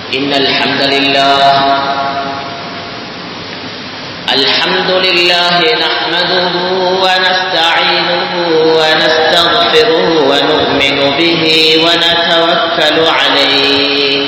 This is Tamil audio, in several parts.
إن الحمد لله الحمد لله نحمده ونستعينه ونستغفره ونؤمن به ونتوكل عليه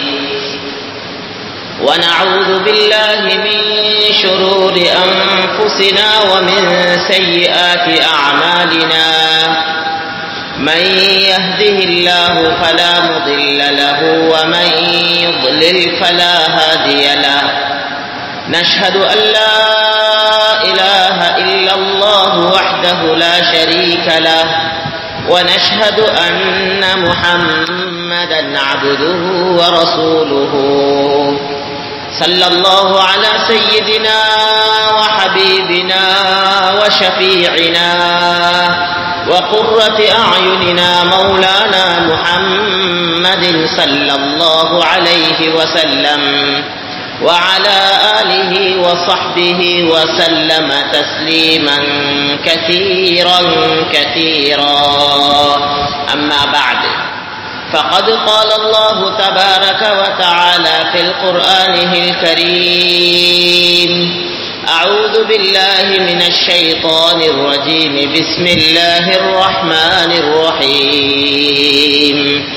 ونعوذ بالله من شرور أنفسنا ومن سيئات أعمالنا من يهده الله فلا مضل له ومن يضلل فلا هادي له نشهد أن لا إله إلا الله وحده لا شريك له ونشهد أن محمدا عبده ورسوله صلى الله على سيدنا وحبيبنا وشفيعنا وقرة أعيننا مولانا محمد صلى الله عليه وسلم وعلى آله وصحبه وسلم تسليما كثيرا كثيرا أما بعد فقد قال الله تبارك وتعالى في القرآن الكريم أعوذ بالله من الشيطان الرجيم بسم الله الرحمن الرحيم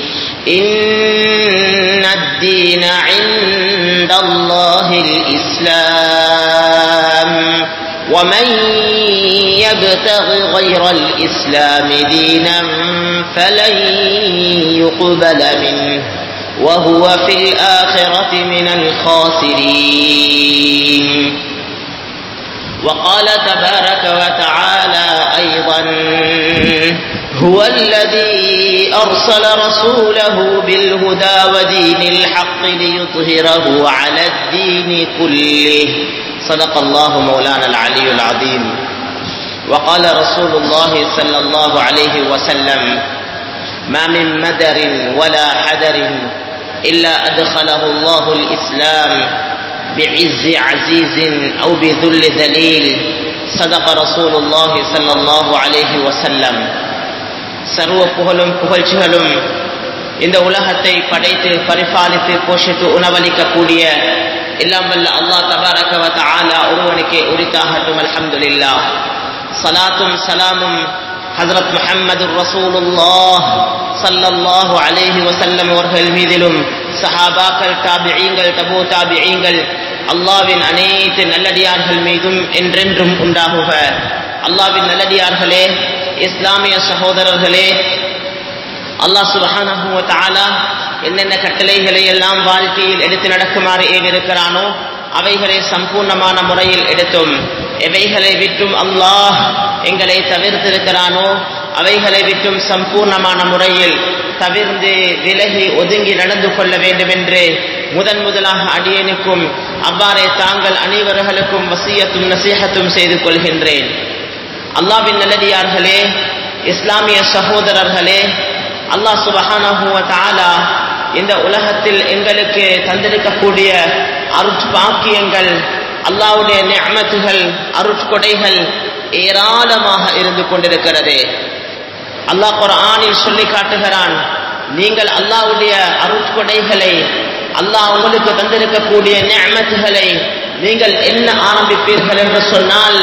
إن الدين عند الله الإسلام ومن يبتغ غير الإسلام دينا فلن يقبل منه وهو في الآخرة من الخاسرين وقال تبارك وتعالى أيضا هو الذي أرسل رسوله بالهدى ودين الحق ليظهره على الدين كله صدق الله مولانا العلي العظيم وقال رسول الله صلى الله عليه وسلم ما من مدر ولا حدر إلا أدخله الله الإسلام بعز عزيز أو بذل ذليل صدق رسول الله صلى الله عليه وسلم சர்வ புகழும் புகழ்ச்சிகளும் இந்த உலகத்தை படைத்து பரிபாலித்து போஷித்து உணவளிக்கக்கூடிய எல்லாம் வல்ல அல்லாஹ் தபாரகவ தாலா ஒருவனுக்கே உரித்தாகட்டும் அல்ஹம்துலில்லா சலாத்தும் சலாமும் ஹசரத் முஹம்மது ரசூலுல்லாஹ் சல்லல்லாஹு அலைஹி வசல்லம் அவர்கள் மீதிலும் சஹாபாக்கள் தாபியீங்கள் தபு தாபியீங்கள் அல்லாவின் அனைத்து நல்லடியார்கள் மீதும் என்றென்றும் உண்டாகுக அல்லாவின் நல்லடியார்களே இஸ்லாமிய சகோதரர்களே அல்லாஹ் சுபஹானஹு தாலா என்னென்ன கட்டளைகளை எல்லாம் வாழ்க்கையில் எடுத்து நடக்குமாறு ஏவிருக்கிறானோ அவைகளை சம்பூர்ணமான முறையில் எடுத்தும் எவைகளை விட்டும் அல்லாஹ் எங்களை தவிர்த்திருக்கிறானோ அவைகளை விட்டும் சம்பூர்ணமான முறையில் தவிர்ந்து விலகி ஒதுங்கி நடந்து கொள்ள வேண்டும் என்று முதன் முதலாக அடியனுக்கும் அவ்வாறே தாங்கள் அனைவர்களுக்கும் வசியத்தும் நசீகத்தும் செய்து கொள்கின்றேன் அல்லாவின் நல்லடியார்களே இஸ்லாமிய சகோதரர்களே அல்லாஹ் சுபஹானஹுவ தாலா இந்த உலகத்தில் எங்களுக்கு தந்திருக்கக்கூடிய அருட்பாக்கியங்கள் அல்லாவுடைய நியமத்துகள் அருட்கொடைகள் ஏராளமாக இருந்து கொண்டிருக்கிறது அல்லாஹ் குரானில் சொல்லி காட்டுகிறான் நீங்கள் அல்லாவுடைய அருட்கொடைகளை அல்லாஹ் உங்களுக்கு தந்திருக்கக்கூடிய நியமத்துகளை நீங்கள் என்ன ஆரம்பிப்பீர்கள் என்று சொன்னால்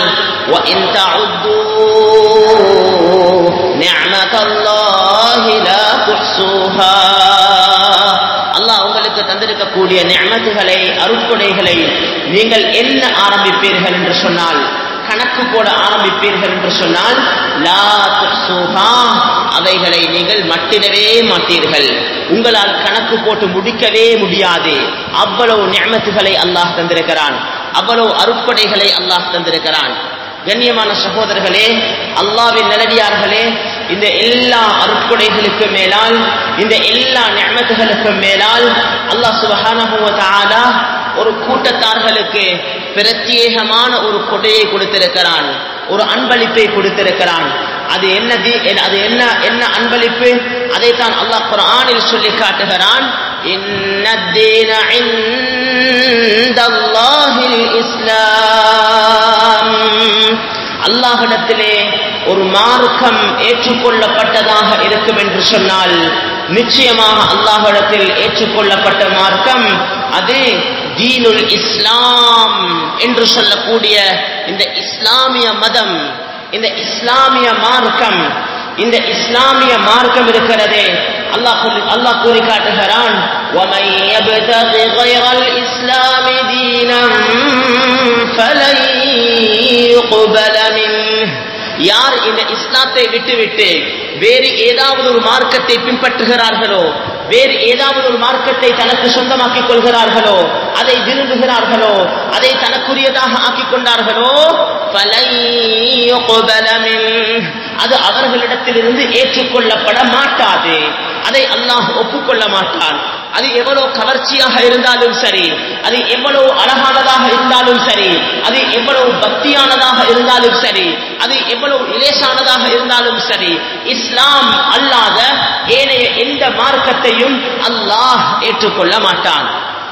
அல்லாஹ் உங்களுக்கு தந்திருக்கக்கூடிய நியமத்துகளை அருட்கொடைகளை நீங்கள் என்ன ஆரம்பிப்பீர்கள் என்று சொன்னால் கணக்கு போட ஆரம்பிப்பீர்கள் என்று சொன்னால் லா துஹ்சுஹா அவைகளை நீங்கள் மட்டிடவே மாட்டீர்கள் உங்களால் கணக்கு போட்டு முடிக்கவே முடியாது அவ்வளவு நியமத்துகளை அல்லாஹ் தந்திருக்கிறான் அவ்வளவு அருட்படைகளை அல்லாஹ் தந்திருக்கிறான் கண்ணியமான சகோதரர்களே அல்லாவின் நிலடியார்களே இந்த எல்லா அருட்கொடைகளுக்கு மேலால் இந்த எல்லா நியமத்துகளுக்கு மேலால் அல்லாஹ் சுபஹானஹுவ ஒரு கூட்டத்தார்களுக்கு பிரத்யேகமான ஒரு கொடையை கொடுத்திருக்கிறான் ஒரு அன்பளிப்பை கொடுத்திருக்கிறான் அது என்னது அது என்ன என்ன அன்பளிப்பு அதைத்தான் அல்லாஹ் குர்ஆனில் சொல்லி காட்டுகிறான் இன்னத்தீன இந்தல்லாஹில் இஸ்லாம் அல்லாஹிடத்திலே ஒரு மார்க்கம் ஏற்றுக்கொள்ளப்பட்டதாக இருக்கும் என்று சொன்னால் நிச்சயமாக அல்லாஹிடத்தில் ஏற்றுக்கொள்ளப்பட்ட மார்க்கம் அது தீனுல் இஸ்லாம் என்று சொல்லக்கூடிய இந்த இஸ்லாமிய மதம் இந்த இஸ்லாமிய மார்க்கம் இந்த இஸ்லாமிய மார்க்கம் இருக்கிறதே அல்லாஹ் சொல்லி அல்லாஹ் கூறி காட்டுகிறான் وَمَن يَبْتَغِ غَيْرَ الْإِسْلَامِ دِينًا فَلَن يُقْبَلَ مِنْهُ யார் இந்த இஸ்லாத்தை விட்டுவிட்டு வேறு ஏதாவது ஒரு மார்க்கத்தை பின்பற்றுகிறார்களோ வேறு ஏதாவது ஒரு மார்க்கத்தை தனக்கு சொந்தமாக்கிக் கொள்கிறார்களோ அதை விரும்புகிறார்களோ அதை தனக்குரியதாக ஆக்கிக் கொண்டார்களோ فَلَن يُقْبَلَ مِنْهُ அது அவர்களிடத்திலிருந்து ஏற்றுக்கொள்ளப்பட மாட்டாது அதை அல்லாஹ் ஒப்புக்கொள்ள மாட்டான் அது எவ்வளவு கவர்ச்சியாக இருந்தாலும் சரி அது எவ்வளவு அழகானதாக இருந்தாலும் சரி அது எவ்வளவு பக்தியானதாக இருந்தாலும் சரி அது எவ்வளவு இலேசானதாக இருந்தாலும் சரி இஸ்லாம் அல்லாத ஏனைய எந்த மார்க்கத்தையும் அல்லாஹ் ஏற்றுக்கொள்ள மாட்டான்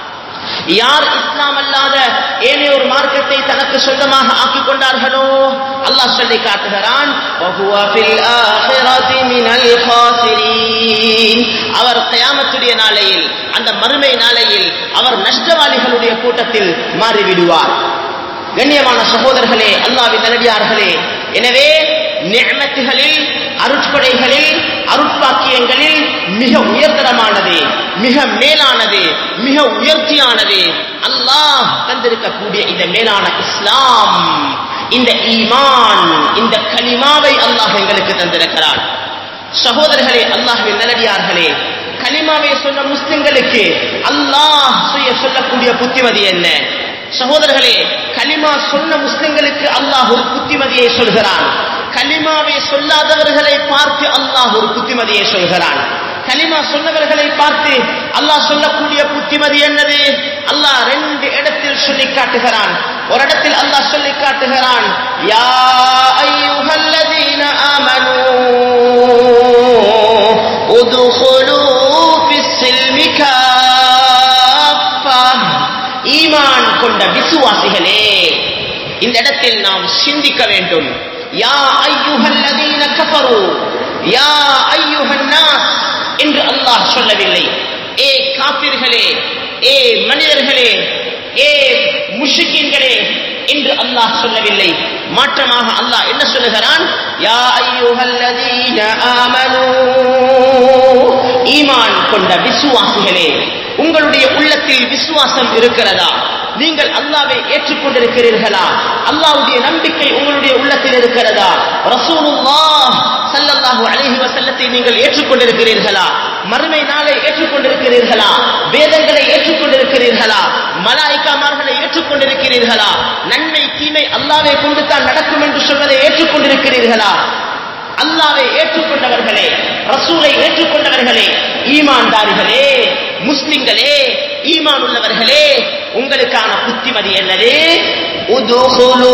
யார் இஸ்லாம் அல்லாத ஏனைய ஒரு மார்க்கத்தை தனக்கு சொந்தமாக ஆக்கிக் கொண்டார்களோ அல்லாஹ் சொல்லி காட்டுகிறான் وَهُوَ فِي الْآخِرَةِ مِنَ الْخَاسِرِينَ அவர் கயாமத்துடைய நாளையில் அந்த மறுமை நாளையில் அவர் நஷ்டவாளிகளுடைய கூட்டத்தில் மாறிவிடுவார் கண்ணியமான சகோதரர்களே அல்லாவின் நல்லடியார்களே எனவே நியமத்துகளில் அருட்படைகளில் அருட்பாக்கியங்களில் மிக உயர்தரமானது மிக மேலானது மிக உயர்த்தியானது அல்லாஹ் தந்திருக்கக்கூடிய இந்த மேலான இஸ்லாம் இந்த ஈமான் இந்த கலிமாவை அல்லாஹ் எங்களுக்கு தந்திருக்கிறான் சகோதரர்களே அல்லாஹ்வின் நல்லடியார்களே கலிமாவை சொன்ன முஸ்லிம்களுக்கு அல்லாஹ் சுய சொல்லக்கூடிய புத்திமதி என்ன சகோதரர்களே கலிமா சொன்ன முஸ்லிம்களுக்கு அல்லாஹ் ஒரு புத்திமதியை சொல்கிறான் கலிமாவை சொல்லாதவர்களை பார்த்து அல்லாஹ் ஒரு புத்திமதியை சொல்கிறான் கலிமா சொன்னவர்களை பார்த்து அல்லாஹ் சொல்லக்கூடிய புத்திமதி என்னது அல்லாஹ் ரெண்டு இடத்தில் சொல்லி காட்டுகிறான் ஒரு இடத்தில் அல்லாஹ் சொல்லி காட்டுகிறான் யா ஐயுஹல்லதீன ஆமனூ உதுகுலூ ஃபிஸ்ஸில்மி காஃபா ஈமான் கொண்ட விசுவாசிகளே இந்த இடத்தில் நாம் சிந்திக்க வேண்டும் யா ஐயுஹல்லதீன கஃபரு யா ஐயுஹன் நாஸ் என்று அல்லாஹ் சொல்லவில்லை ஏ காபிர்களே ஏ மனிதர்களே ஏ முஷிக்கின்களே என்று அல்லாஹ் சொல்லவில்லை மாற்றமாக அல்லாஹ் என்ன சொல்லுகிறான் யா ஐயுஹல்லதீன ஆமனூ ஈமான் கொண்ட விசுவாசிகளே உங்களுடைய உள்ளத்தில் விசுவாசம் இருக்கிறதா நீங்கள் அல்லாவை ஏற்றுக்கொண்டிருக்கிறீர்களா அல்லாவுடைய நம்பிக்கை உங்களுடைய உள்ளத்தில் இருக்கிறதா ரசூலுல்லாஹ் ஸல்லல்லாஹு அலைஹி வஸல்லத்தை நீங்கள் ஏற்றுக்கொண்டிருக்கிறீர்களா மறுமை நாளை ஏற்றுக்கொண்டிருக்கிறீர்களா வேதங்களை ஏற்றுக்கொண்டிருக்கிறீர்களா மலாய்க்காமார்களை ஏற்றுக்கொண்டிருக்கிறீர்களா நன்மை தீமை அல்லாவை கொண்டு தான் நடக்கும் என்று சொல்வதை ஏற்றுக்கொண்டிருக்கிறீர்களா அல்லாவை ஏற்றுக்கொண்டவர்களே ரசூலை ஏற்றுக்கொண்டவர்களே ஈமான்தாரிகளே முஸ்லிம்களே ஈமான் உள்ளவர்களே உங்களுக்கான புத்திமதி என்னது உதுகுலு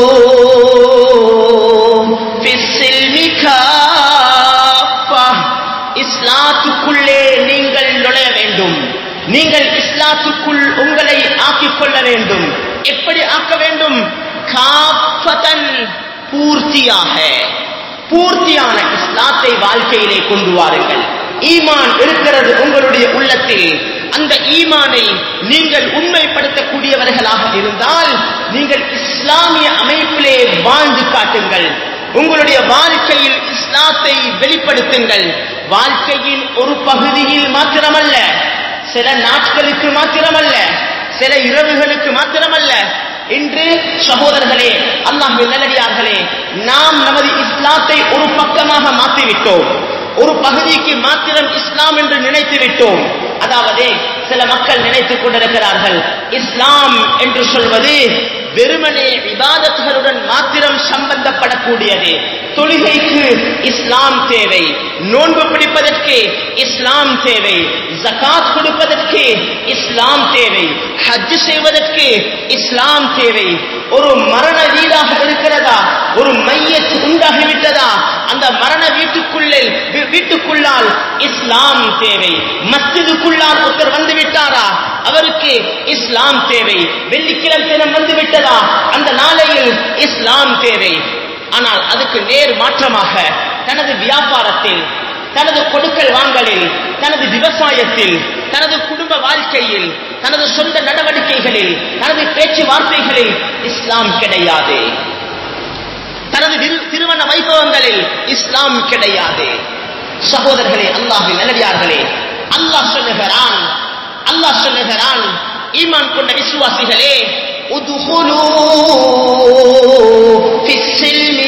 ஃபிஸ்ஸில்மி காஃபா. இஸ்லாத்துக்குள்ளே நீங்கள் நுழைய வேண்டும் நீங்கள் இஸ்லாத்துக்குள் உங்களை ஆக்கிக் கொள்ள வேண்டும் எப்படி ஆக்க வேண்டும் காஃபதன் பூர்த்தியாக பூர்த்தியான இஸ்லாத்தை வாழ்க்கையிலே கொண்டு வாருங்கள் ஈமான் இருக்கிறது உங்களுடைய உள்ளத்தில் அந்த ஈமானை நீங்கள் உண்மைப்படுத்தக்கூடியவர்களாக இருந்தால் நீங்கள் இஸ்லாமிய அமைப்பிலே வாழ்ந்து காட்டுங்கள் உங்களுடைய வாழ்க்கையில் இஸ்லாத்தை வெளிப்படுத்துங்கள் வாழ்க்கையின் ஒரு பகுதியில் மாத்திரமல்ல சில நாட்களுக்கு மாத்திரமல்ல சில இரவுகளுக்கு மாத்திரமல்ல இன்று சகோதரர்களே அல்லாஹ் நல்லடியார்களே நாம் நமது இஸ்லாத்தை ஒரு பக்கமாக மாற்றிவிட்டோம் ஒரு பகுதிக்கு மாத்திரம் இஸ்லாம் என்று நினைத்து விட்டோம் அதாவது சில மக்கள் நினைத்துக் கொண்டிருக்கிறார்கள் இஸ்லாம் என்று சொல்வது வெறுமனே விவாதத்துகளுடன் மாத்திரம் சம்பந்தப்படக்கூடியது தொழுகைக்கு இஸ்லாம் தேவை நோன்பு பிடிப்பதற்கு இஸ்லாம் தேவை ஜகாத் கொடுப்பதற்கு இஸ்லாம் தேவை ஹஜ் செய்வதற்கு இஸ்லாம் தேவை ஒரு மரண வீடாக இருக்கிறதா ஒரு மையத் உண்டாகிவிட்டதா அந்த மரண வீட்டுக்குள்ளே வீ- வீட்டுக்குள்ளால் இஸ்லாம் தேவை மஸ்ஜிதுக்குள்ளால் ஒருத்தர் வந்து விட்டாரா அவருக்கு இஸ்லாம் தேவை வெள்ளிக்கிழமை தினம் வந்து விட்டதா அந்த நாளையில் இஸ்லாம் தேவை ஆனால் அதுக்கு நேர் மாற்றமாக தனது வியாபாரத்தில் தனது கொடுக்கல் வாங்கலில் தனது விவசாயத்தில் தனது குடும்ப வாழ்க்கையில் தனது சொந்த நடவடிக்கைகளில் தனது பேச்சுவார்த்தைகளில் இஸ்லாம் கிடையாது தனது திரு- திருமண வைபவங்களில் இஸ்லாம் கிடையாது சகோதரர்களே அல்லாஹின் நல்லடியார்களே அல்லாஹ் சொல்லுகிறான் அல்லாஹ் சொல்லுகிறான் ஈமான் கொண்ட விசுவாசிகளே உதுகுலூ ஃபிஸ்ஸில்மி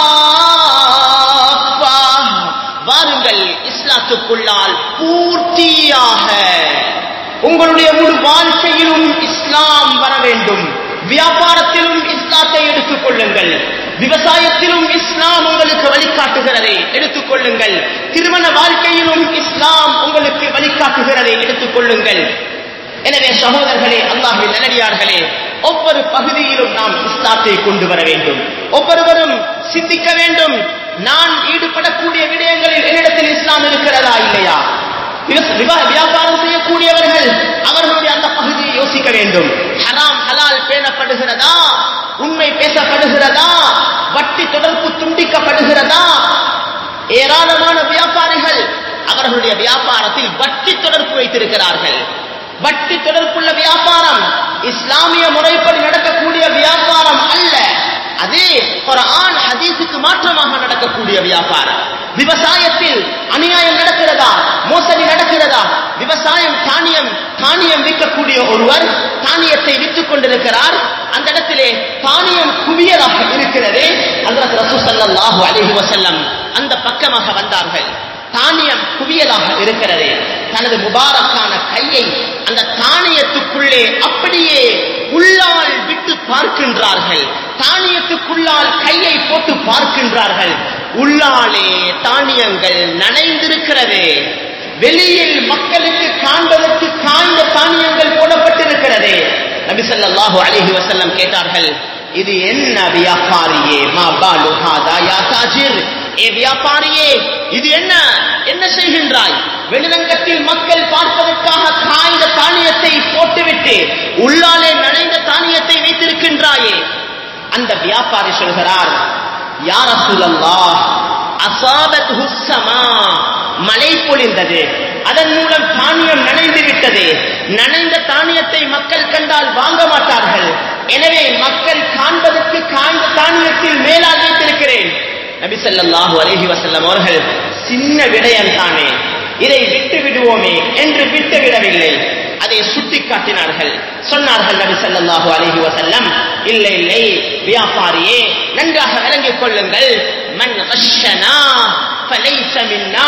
காஃபா. வாருங்கள் இஸ்லாத்துக்குள்ளால் பூர்த்தியாக உங்களுடைய முழு வாழ்க்கையிலும் இஸ்லாம் வர வேண்டும் வியாபாரத்திலும் இஸ்லாத்தை எடுத்துக் கொள்ளுங்கள் விவசாயத்திலும் இஸ்லாம் உங்களுக்கு வழிகாட்டுகிறதை எடுத்துக் கொள்ளுங்கள் திருமண வாழ்க்கையிலும் இஸ்லாம் உங்களுக்கு வழிகாட்டுகிறதை எடுத்துக் கொள்ளுங்கள் எனவே சகோதரர்களே அல்லாஹின் நல்லடியார்களே ஒவ்வொரு பகுதியிலும் நாம் இஸ்லாத்தை கொண்டு வர வேண்டும் ஒவ்வொருவரும் சிந்திக்க வேண்டும் நான் ஈடுபடக்கூடிய விடயங்களில் என்னிடத்தில் இஸ்லாம் இருக்கிறதா இல்லையா விவச- விவா- வியாபாரம் செய்யக்கூடியவர்கள் அவர்களுடைய அந்த பகுதியை யோசிக்க வேண்டும் ஹராம் ஹலால் பேணப்படுகிறதா உண்மை பேசப்படுகிறதா வட்டி தொடர்பு துண்டிக்கப்படுகிறதா ஏராளமான வியாபாரிகள் அவர்களுடைய வியாபாரத்தில் வட்டி தொடர்பு வைத்திருக்கிறார்கள் வட்டி தொடர்புள்ள வியாபாரம் இஸ்லாமிய முறைப்படி நடக்கக்கூடிய வியாபாரம் அல்ல அது குர்ஆன் ஹதீஸுக்கு மாற்றமாக நடக்கக்கூடிய வியாபாரம் விவசாயத்தில் அநியாயம் நடக்கிறதா மோசடி நடக்கிறதா விவசாயம் தானியம் தானியம் விற்கக்கூடிய ஒருவர் தானியத்தை விற்றுக் கொண்டிருக்கிறார் அந்த இடத்திலே தானியம் குவியலாக இருக்கிறது ஹஜ்ரத் ரசூல் ஸல்லல்லாஹு அலைஹி வஸல்லம் அந்த பக்கமாக வந்தார்கள் தானியம் குவியலாக இருக்கிறது தனது முபாரக்கான கையை அந்த தானியத்துக்குள்ளே அப்படியே உள்ளால் விட்டு பார்க்கின்றார்கள் தானியத்துக்குள்ளால் கையை போட்டு பார்க்கின்றார்கள் உள்ளாலே தானியங்கள் நனைந்திருக்கிறது வெளியில் மக்களுக்கு காண்பதற்கு காய்ந்த தானியங்கள் போடப்பட்டிருக்கிறது நபி ஸல்லல்லாஹு அலைஹி வஸல்லம் கேட்டார்கள் இது என்ன வியாபாரியே மா பாலு ஹாதா யா தாஜிர் ஏ வியாபாரியே இது என்ன என்ன செய்கின்றாய் வெளிரங்கத்தில் மக்கள் பார்ப்பதற்காக காய்ந்த தானியத்தை போட்டுவிட்டு உள்ளாலே நனைந்த தானியத்தை வைத்திருக்கின்றாயே அந்த வியாபாரி சொல்கிறார் யார சூழல்லா அசாபத் ஹுஸ்ஸமா மழை பொழிந்தது அதன் மூலம் தானியம் நனைந்து விட்டது நனைந்த தானியத்தை மக்கள் கண்டால் வாங்க மாட்டார்கள் எனவே மக்கள் காண்பதற்கு காய்ந்த தானியத்தில் மேலால் வைத்திருக்கிறேன் நபி ஸல்லல்லாஹு அலைஹி வஸல்லம் அவர்கள் சின்ன விடயம் தானே இதை விட்டு விடுவோமே என்று விட்டு விடவில்லை அதை சுட்டி காட்டினார்கள் சொன்னார்கள் நபி ஸல்லல்லாஹு அலைஹி வஸல்லம் இல்லை இல்லை வியாபாரியே நன்றாக விளங்கிக் கொள்ளுங்கள் மன் கஷனா ஃபலைஸ மின்னா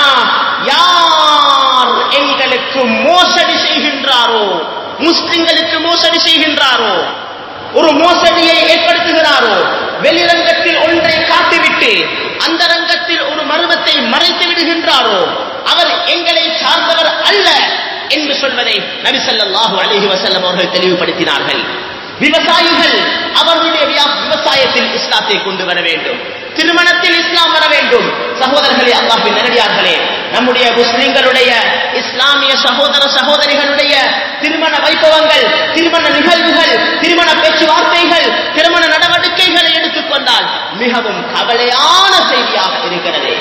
யார் எங்களுக்கு மோசடி செய்கின்றாரோ முஸ்லிம்களுக்கு மோசடி செய்கின்றாரோ ஒரு மோசடியை ஏற்படுத்துகிறாரோ வெளிரங்கத்தில் ஒன்றை காட்டிவிட்டு அந்த ரங்கத்தில் ஒரு மர்மத்தை மறைத்து விடுகின்றாரோ அவர் எங்களை சார்ந்தவர் அல்ல என்று சொல்வதை நபி ஸல்லல்லாஹு அலைஹி வஸல்லம் அவர்கள் தெளிவுபடுத்தினார்கள் விவசாயிகள் அவர்களுடைய வியா- விவசாயத்தில் இஸ்லாத்தை கொண்டு வர வேண்டும் திருமணத்தில் இஸ்லாம் வர வேண்டும் சகோதரர்களே அல்லாஹ்வின் நேரடியார்களே நம்முடைய முஸ்லிம்களுடைய இஸ்லாமிய சகோதர சகோதரிகளுடைய திருமண வைபவங்கள் திருமண நிகழ்வுகள் திருமண பேச்சுவார்த்தைகள் திருமண நடவடிக்கைகளை எடுத்துக்கொண்டால் மிகவும் கவலையான செய்தியாக இருக்கிறது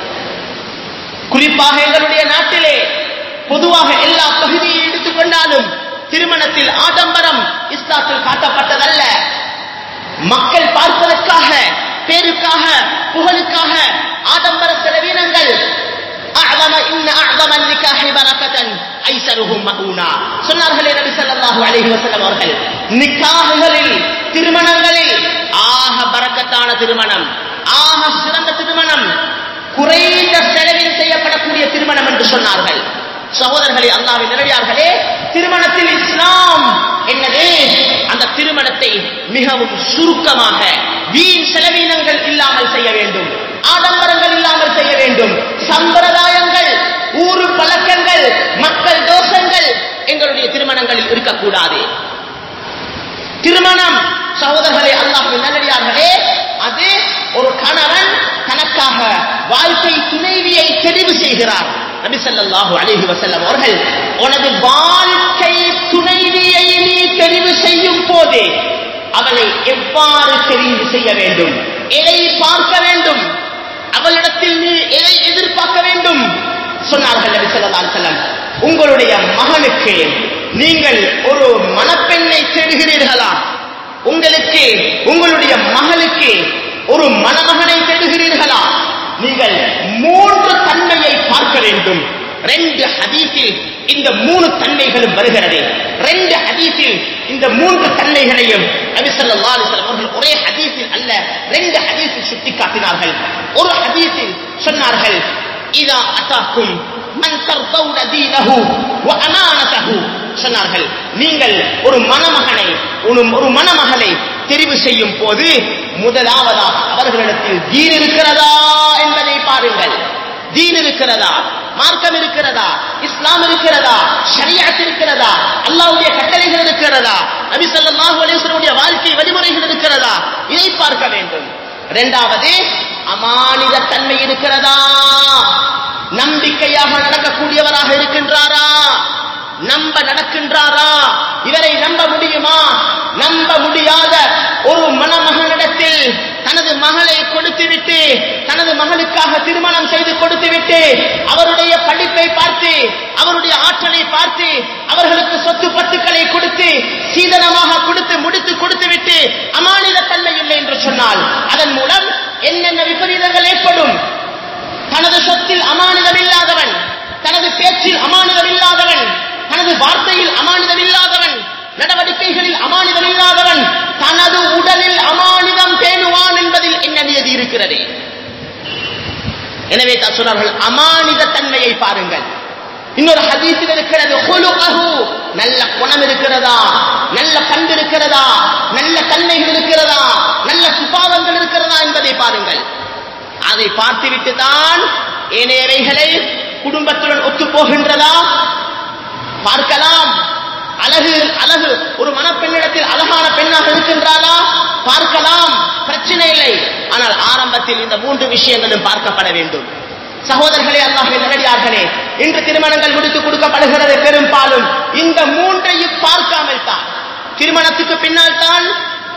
குறிப்பாக எங்களுடைய நாட்டிலே பொதுவாக எல்லா பகுதியை எடுத்துக்கொண்டாலும் திருமணத்தில் ஆடம்பரம் இஸ்லாத்தில் காட்டப்பட்டதல்ல மக்கள் பார்ப்பதற்காக பேருக்காக புகழுக்காக ஆடம்பர செலவீனங்கள் அஅதம இன்ன அஅதம النكاح بركة ஐசருஹும் மஊனா சொன்னார்களே நபி ஸல்லல்லாஹு அலைஹி வஸல்லம் அவர்கள் நிக்காஹ்களில் திருமணங்களில் ஆக பரக்கத்தான திருமணம் ஆக சிறந்த திருமணம் குறைந்த செலவில் செய்யப்படக்கூடிய திருமணம் என்று சொன்னார்கள் சகோதரர்களே அல்லாஹ்வின் நிலையார்களே திருமணத்தில் இஸ்லாம் என்னது அந்த திருமணத்தை மிகவும் சுருக்கமாக வீண் செலவீனங்கள் இல்லாமல் செய்ய வேண்டும் ஆடம்பரங்கள் இல்லாமல் செய்ய வேண்டும் சம்பிரதாயங்கள் ஊரு பழக்கங்கள் மக்கள் தோஷங்கள் எங்களுடைய திருமணங்களில் இருக்கக்கூடாது திருமணம் சகோதரர்களே அல்லாஹ்வின் நல்லடியார்களே அது ஒரு கணவன் தனக்காக வாழ்க்கை துணைவியை தெரிவு செய்கிறார் நபி ஸல்லல்லாஹு அலைஹி வஸல்லம் அவர்கள் உனது வாழ்க்கை துணைவியை நீ தெரிவு செய்யும் போது அவளை எவ்வாறு தெரிவு செய்ய வேண்டும் எதை பார்க்க வேண்டும் அவளிடத்தில் நீ எதை எதிர்பார்க்க வேண்டும் சொன்னார்கள் நபி ஸல்லல்லாஹு அலைஹி வஸல்லம் உங்களுடைய மகனுக்கு நீங்கள் ஒரு மணப்பெண்ணை தேடுகிறீர்களா உங்களுக்கு உங்களுடைய மகளுக்கு ஒரு மணமகனை தேடுகிறீர்களா நீங்கள் மூன்று தன்மையை பார்க்க வேண்டும் ரெண்டு ஹதீஸில் இந்த மூணு தன்மைகளும் வருகிறது ரெண்டு ஹதீஸில் இந்த மூன்று தன்மைகளையும் நபி ஸல்லல்லாஹு அலைஹி வஸல்லம் அவர்கள் ஒரே ஹதீஸில் அல்ல ரெண்டு ஹதீஸில் சுட்டிக்காட்டினார்கள் ஒரு ஹதீஸில் சொன்னார்கள் இதா அதாக்கும் மன் தர்தவுன தீனஹு வ அமானதஹு சொன்னார்கள் நீங்கள் ஒரு மணமகனை ஒரு ஒரு மணமகளை தெரிவு செய்யும் போது முதலாவதாக அவர்களிடத்தில் தீன் இருக்கிறதா என்பதை பாருங்கள் தீன் இருக்கிறதா மார்க்கம் இருக்கிறதா இஸ்லாம் இருக்கிறதா ஷரியாத் இருக்கிறதா அல்லாஹ்வுடைய கட்டளைகள் இருக்கிறதா நபி ஸல்லல்லாஹு அலைஹி வஸல்லம் வாழ்க்கை வழிமுறைகள் இருக்கிறதா இதை பார்க்க வேண்டும் இரண்டாவது அமானித தன்மை இருக்கிறதா நம்பிக்கையாக நடக்கக்கூடியவராக இருக்கின்றாரா நம்ப நடக்கின்றாரா இவரை நம்ப முடியுமா நம்ப முடியாத ஒரு மணமகனிடத்தில் தனது மகளை கொடுத்துவிட்டு தனது மகளுக்காக திருமணம் செய்து கொடுத்துவிட்டு அவருடைய படிப்பை பார்த்து அவருடைய ஆற்றலை பார்த்து அவர்களுக்கு சொத்து பத்துக்களை கொடுத்து சீதனமாக கொடுத்து முடித்து கொடுத்து விட்டு அமானித தன்மை இல்லை என்று சொன்னால் அதன் மூலம் என்னென்ன விபரீதங்கள் ஏற்படும் தனது சொத்தில் அமானிதம் இல்லாதவன் தனது பேச்சில் அமானிதம் இல்லாதவன் தனது வார்த்தையில் அமானிதம் இல்லாதவன் நடவடிக்கைகளில் அமானிதம் இல்லாதவன் தனது உடலில் அமானிதம் பேணுவான் என்பதில் என்ன நியதி இருக்கிறது எனவே தான் சொன்னார்கள் அமானித தன்மையை பாருங்கள் இன்னொரு ஹதீஸில் இருக்கிறது ஹுலுகஹு நல்ல குணம் இருக்கிறதா நல்ல பண்பு இருக்கிறதா நல்ல தன்மைகள் இருக்கிறதா நல்ல சுபாவங்கள் இருக்கிறதா என்பதை பாருங்கள் அதை பார்த்துவிட்டு தான் ஏனையவைகளை குடும்பத்துடன் ஒத்து போகின்றதா பார்க்கலாம் அழகு அழகு ஒரு மணப்பெண்ணிடத்தில் அழகான பெண்ணாக இருக்கின்றாளா பார்க்கலாம் பிரச்சனை இல்லை ஆனால் ஆரம்பத்தில் இந்த மூன்று விஷயங்களும் பார்க்கப்பட வேண்டும் சகோதரர்களே அல்லாஹின் நல்லடியார்களே இன்று திருமணங்கள் முடித்து கொடுக்கப்படுகிறது பெரும்பாலும் இந்த மூன்றையும் பார்க்காமல் தான் திருமணத்துக்கு பின்னால் தான்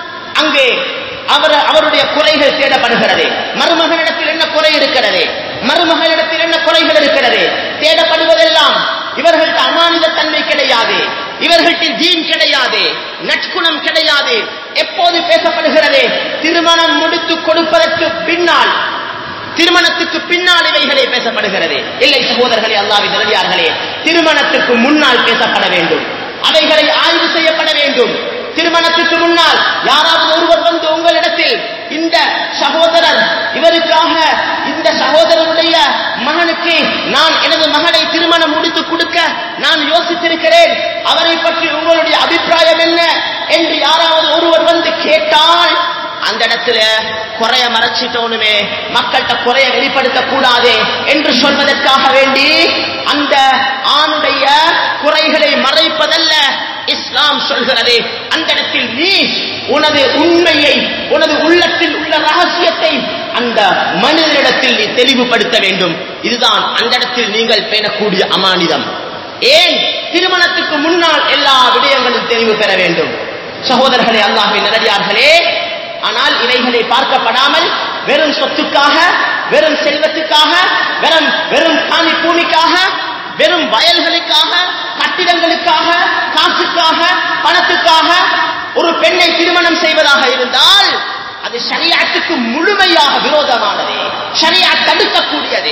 அங்கே அவர் அவருடைய குறைகள் தேடப்படுகிறது மருமகனிடத்தில் என்ன குறை இருக்கிறது மருமகளிடத்தில் என்ன குறைகள் இருக்கிறது தேடப்படுவதெல்லாம் இவர்கள்ட்ட அமானித தன்மை கிடையாது இவர்கள்ட்ட தீன் கிடையாது நற்குணம் கிடையாது எப்போது பேசப்படுகிறது திருமணம் முடித்து கொடுப்பதற்கு பின்னால் திருமணத்துக்கு பின்னால் இவைகளே பேசப்படுகிறது இல்லை சகோதரர்களே அல்லாவின் நிலையார்களே திருமணத்துக்கு முன்னால் பேசப்பட வேண்டும் அவைகளை ஆய்வு செய்யப்பட வேண்டும் திருமணத்துக்கு முன்னால் யாராவது ஒருவர் வந்து உங்களிடத்தில் இந்த சகோதரர் இவருக்காக இந்த சகோதரருடைய மகனுக்கு நான் எனது மகளை திருமணம் முடித்து கொடுக்க நான் யோசித்திருக்கிறேன் அவரை பற்றி உங்களுடைய அபிப்பிராயம் என்ன என்று யாராவது ஒருவர் வந்து கேட்டால் அந்த இடத்துல குறைய மறைச்சிட்டோனுமே மக்கள்கிட்ட குறைய வெளிப்படுத்த கூடாது என்று சொல்வதற்காக வேண்டி அந்த ஆணுடைய குறைகளை மறைப்பதல்ல இஸ்லாம் சொல்கிறது அந்த இடத்தில் நீ உனது உண்மையை உனது உள்ளத்தில் உள்ள ரகசியத்தை அந்த மனிதனிடத்தில் நீ தெளிவுபடுத்த வேண்டும் இதுதான் அந்த இடத்தில் நீங்கள் பேணக்கூடிய அமானிதம் ஏன் திருமணத்துக்கு முன்னால் எல்லா விடயங்களும் தெளிவு பெற வேண்டும் சகோதரர்களே அல்லாஹின் நல்லடியார்களே ஆனால் இவைகளை பார்க்கப்படாமல் வெறும் சொத்துக்காக வெறும் செல்வத்துக்காக வெறும் வெறும் காணி பூமிக்காக வெறும் வயல்களுக்காக கட்டிடங்களுக்காக காசுக்காக பணத்துக்காக ஒரு பெண்ணை திருமணம் செய்வதாக இருந்தால் அது ஷரியாத்துக்கு முழுமையாக விரோதமானது ஷரியா தடுக்கக்கூடியது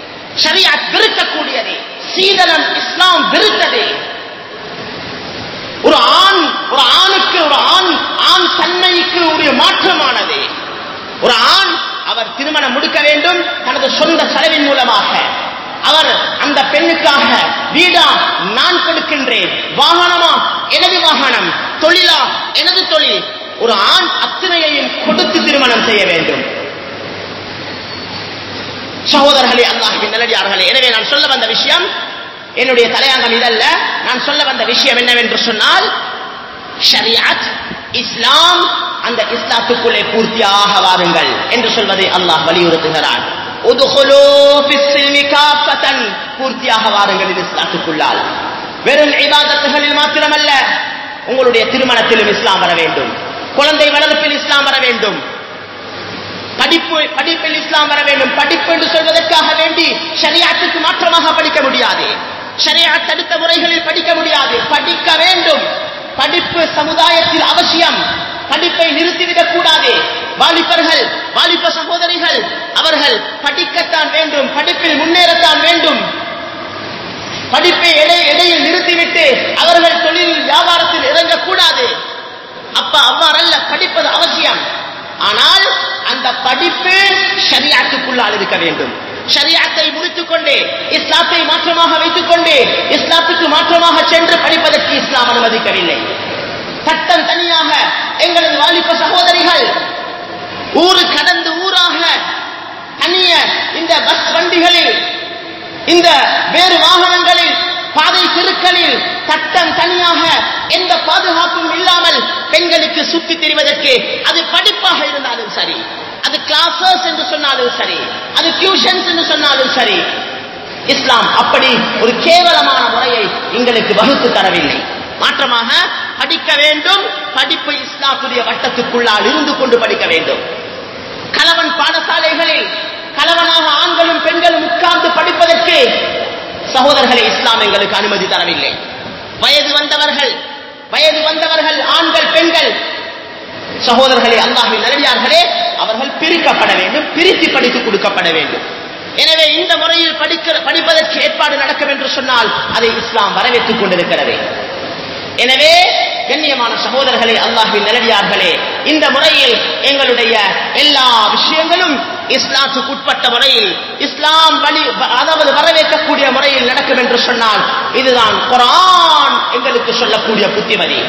ஷரியா வெறுக்கக்கூடியது சீதனம் இஸ்லாம் வெறுத்தது ஒரு ஆண் ஒரு ஆணுக்கு ஒரு ஆண் ஆண் தன்மைக்கு ஒரு மாற்றமானது ஒரு ஆண் அவர் திருமணம் முடிக்க வேண்டும் தனது சொந்த செலவின் மூலமாக அவர் அந்த பெண்ணுக்காக வீடா நான் கொடுக்கின்றேன் வாகனமா எனது வாகனம் தொழிலா எனது தொழில் ஒரு ஆண் அத்தனையையும் கொடுத்து திருமணம் செய்ய வேண்டும் சகோதரர்களே அல்லாஹின் நல்லடியார்களே எனவே நான் சொல்ல வந்த விஷயம் என்னுடைய தலையங்கம் இதல்ல நான் சொல்ல வந்த விஷயம் என்னவென்று சொன்னால் ஷரியாத் இஸ்லாம் அந்த இஸ்லாத்துக்குள்ளே பூர்த்தியாக வாருங்கள் என்று சொல்வதை அல்லாஹ் வலியுறுத்துகிறார் பூர்த்தியாக வாருங்கள் இது இஸ்லாத்துக்குள்ளால் வெறும் இபாதத்துகளில் மாத்திரமல்ல உங்களுடைய திருமணத்திலும் இஸ்லாம் வர வேண்டும் குழந்தை வளர்ப்பில் இஸ்லாம் வர வேண்டும் படிப்பு படிப்பில் இஸ்லாம் வர வேண்டும் படிப்பு என்று சொல்வதற்காக வேண்டி ஷரியாத்துக்கு மாற்றமாக படிக்க முடியாது ஷரியாத் தடுத்த முறைகளில் படிக்க முடியாது படிக்க வேண்டும் படிப்பு சமுதாயத்தில் அவசியம் படிப்பை நிறுத்திவிடக் கூடாது வாலிபர்கள் வாலிப சகோதரிகள் அவர்கள் படிக்கத்தான் வேண்டும் படிப்பில் முன்னேறத்தான் வேண்டும் படிப்பை இடை இடையில் நிறுத்திவிட்டு அவர்கள் தொழில் வியாபாரத்தில் இறங்கக்கூடாது அப்ப அவ்வாறல்ல படிப்பது அவசியம் ஆனால் அந்த படிப்பு ஷரியாத்துக்குள்ளால் இருக்க வேண்டும் ஷரியாத்தை முடித்துக் கொண்டு இஸ்லாத்தை மாற்றமாக வைத்துக் கொண்டு இஸ்லாத்துக்கு மாற்றமாக சென்று படிப்பதற்கு இஸ்லாம் அனுமதிக்கவில்லை சட்டம் தனியாக எங்களது வாலிப சகோதரிகள் ஊரு கடந்து ஊராக தனிய இந்த பஸ் வண்டிகளில் இந்த வேறு வாகனங்களில் பாதை தெருக்களில் சட்டம் தனியாக எந்த பாதுகாப்பும் இல்லாமல் பெண்களுக்கு சுத்தி திரிவதற்கு அது படிப்பாக இருந்தாலும் சரி அது கிளாஸஸ் என்று சொன்னாலும் சரி அது டியூஷன்ஸ் என்று சொன்னாலும் சரி இஸ்லாம் அப்படி ஒரு கேவலமான முறையை எங்களுக்கு வகுத்து தரவில்லை மாற்றமாக படிக்க வேண்டும் படிப்பு இஸ்லாத்துடைய வட்டத்துக்குள்ளால் இருந்து கொண்டு படிக்க வேண்டும் கலவன் பாடசாலைகளில் கலவனாக ஆண்களும் பெண்களும் உட்கார்ந்து படிப்பதற்கு சகோதரர்களை இஸ்லாம் எங்களுக்கு அனுமதி தரவில்லை வயது வந்தவர்கள் வயது வந்தவர்கள் ஆண்கள் பெண்கள் சகோதரர்களே அல்லாஹின் நல்லடியார்களே அவர்கள் பிரிக்கப்பட வேண்டும் பிரித்து படித்து கொடுக்கப்பட வேண்டும் எனவே இந்த முறையில் படிக்க படிப்பதற்கு ஏற்பாடு நடக்கும் என்று சொன்னால் அதை இஸ்லாம் வரவேற்றுக் கொண்டிருக்கிறது எனவே கண்ணியமான சகோதரர்களே அல்லாஹின் நல்லடியார்களே இந்த முறையில் எங்களுடைய எல்லா விஷயங்களும் இஸ்லாத்துக்கு உட்பட்ட முறையில் இஸ்லாம் வழி அதாவது வரவேற்கக்கூடிய முறையில் நடக்கும் என்று சொன்னால் இதுதான் குரான் எங்களுக்கு சொல்லக்கூடிய புத்திமதி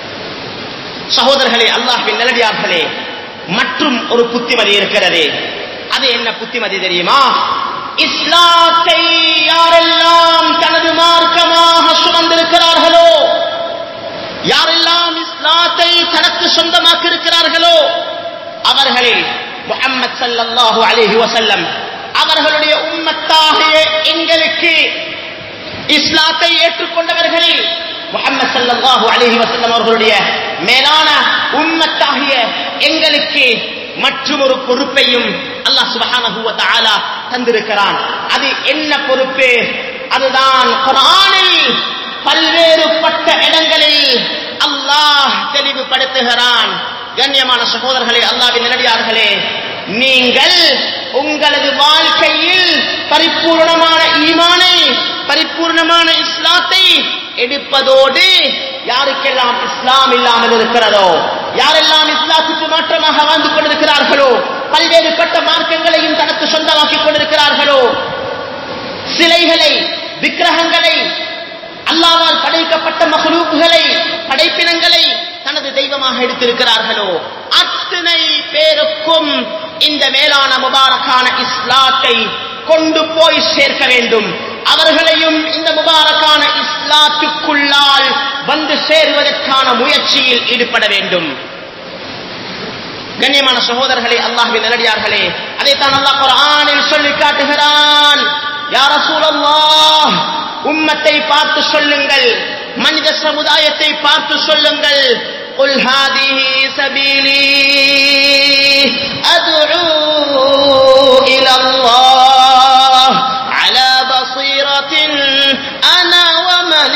சகோதரர்களே அல்லாஹின் நல்லடியார்களே மற்றும் ஒரு புத்திமதி இருக்கிறது அது என்ன புத்திமதி தெரியுமா இஸ்லாத்தை யாரெல்லாம் தனது மார்க்கமாக சுமந்திருக்கிறார்களோ யாரெல்லாம் இஸ்லாத்தை தனக்கு சொந்தமாக்கி இருக்கிறார்களோ அவர்களில் முகம்மது சல்லல்லாஹு அலைஹி வசல்லம் அவர்களுடைய உம்மத்தாகிய எங்களுக்கு இஸ்லாத்தை ஏற்றுக்கொண்டவர்களில் முகம்மது சல்லல்லாஹு அலைஹி வசல்லம் அவர்களுடைய மேலான உம்மத்தாகிய எங்களுக்கு மற்றும் ஒரு பொறுப்பையும் அல்லாஹ் சுபஹானஹு வ தஆலா தந்திருக்கிறான் அது என்ன பொறுப்பு அதுதான் குர்ஆனில் பல்வேறுபட்ட இடங்களில் அல்லாஹ் தெளிவுபடுத்துகிறான் கண்ணியமான சகோதரர்களே அல்லாவின் நிலடியார்களே நீங்கள் உங்களது வாழ்க்கையில் பரிபூர்ணமான ஈமானை பரிபூர்ணமான இஸ்லாத்தை எடுப்பதோடு யாருக்கெல்லாம் இஸ்லாம் இல்லாமல் இருக்கிறதோ யாரெல்லாம் இஸ்லாத்துக்கு மாற்றமாக வாழ்ந்து கொண்டிருக்கிறார்களோ பல்வேறுபட்ட மார்க்கங்களையும் தனக்கு சொந்தமாக்கிக் கொண்டிருக்கிறார்களோ சிலைகளை விக்கிரகங்களை அல்லாவால் படைக்கப்பட்ட மகளூக்குகளை படைப்பினங்களை தனது தெய்வமாக எடுத்திருக்கிறார்களோ அத்தனை பேருக்கும் இந்த மேலான முபாரக்கான இஸ்லாத்தை கொண்டு போய் சேர்க்க வேண்டும் அவர்களையும் இந்த முபாரக்கான இஸ்லாத்துக்குள்ளால் வந்து சேருவதற்கான முயற்சியில் ஈடுபட வேண்டும் கண்ணியமான சகோதரர்களே அல்லாஹ்வின் நல்லடியார்களே அதைத்தான் அல்லாஹ் குர்ஆனில் சொல்லி காட்டுகிறான் யார் ரசூலல்லாஹ் உம்மத்தை பார்த்து சொல்லுங்கள் மனித சமுதாயத்தை பார்த்து சொல்லுங்கள் قل هذه سبيلي أدعو إلى الله على بصيرة أنا ومن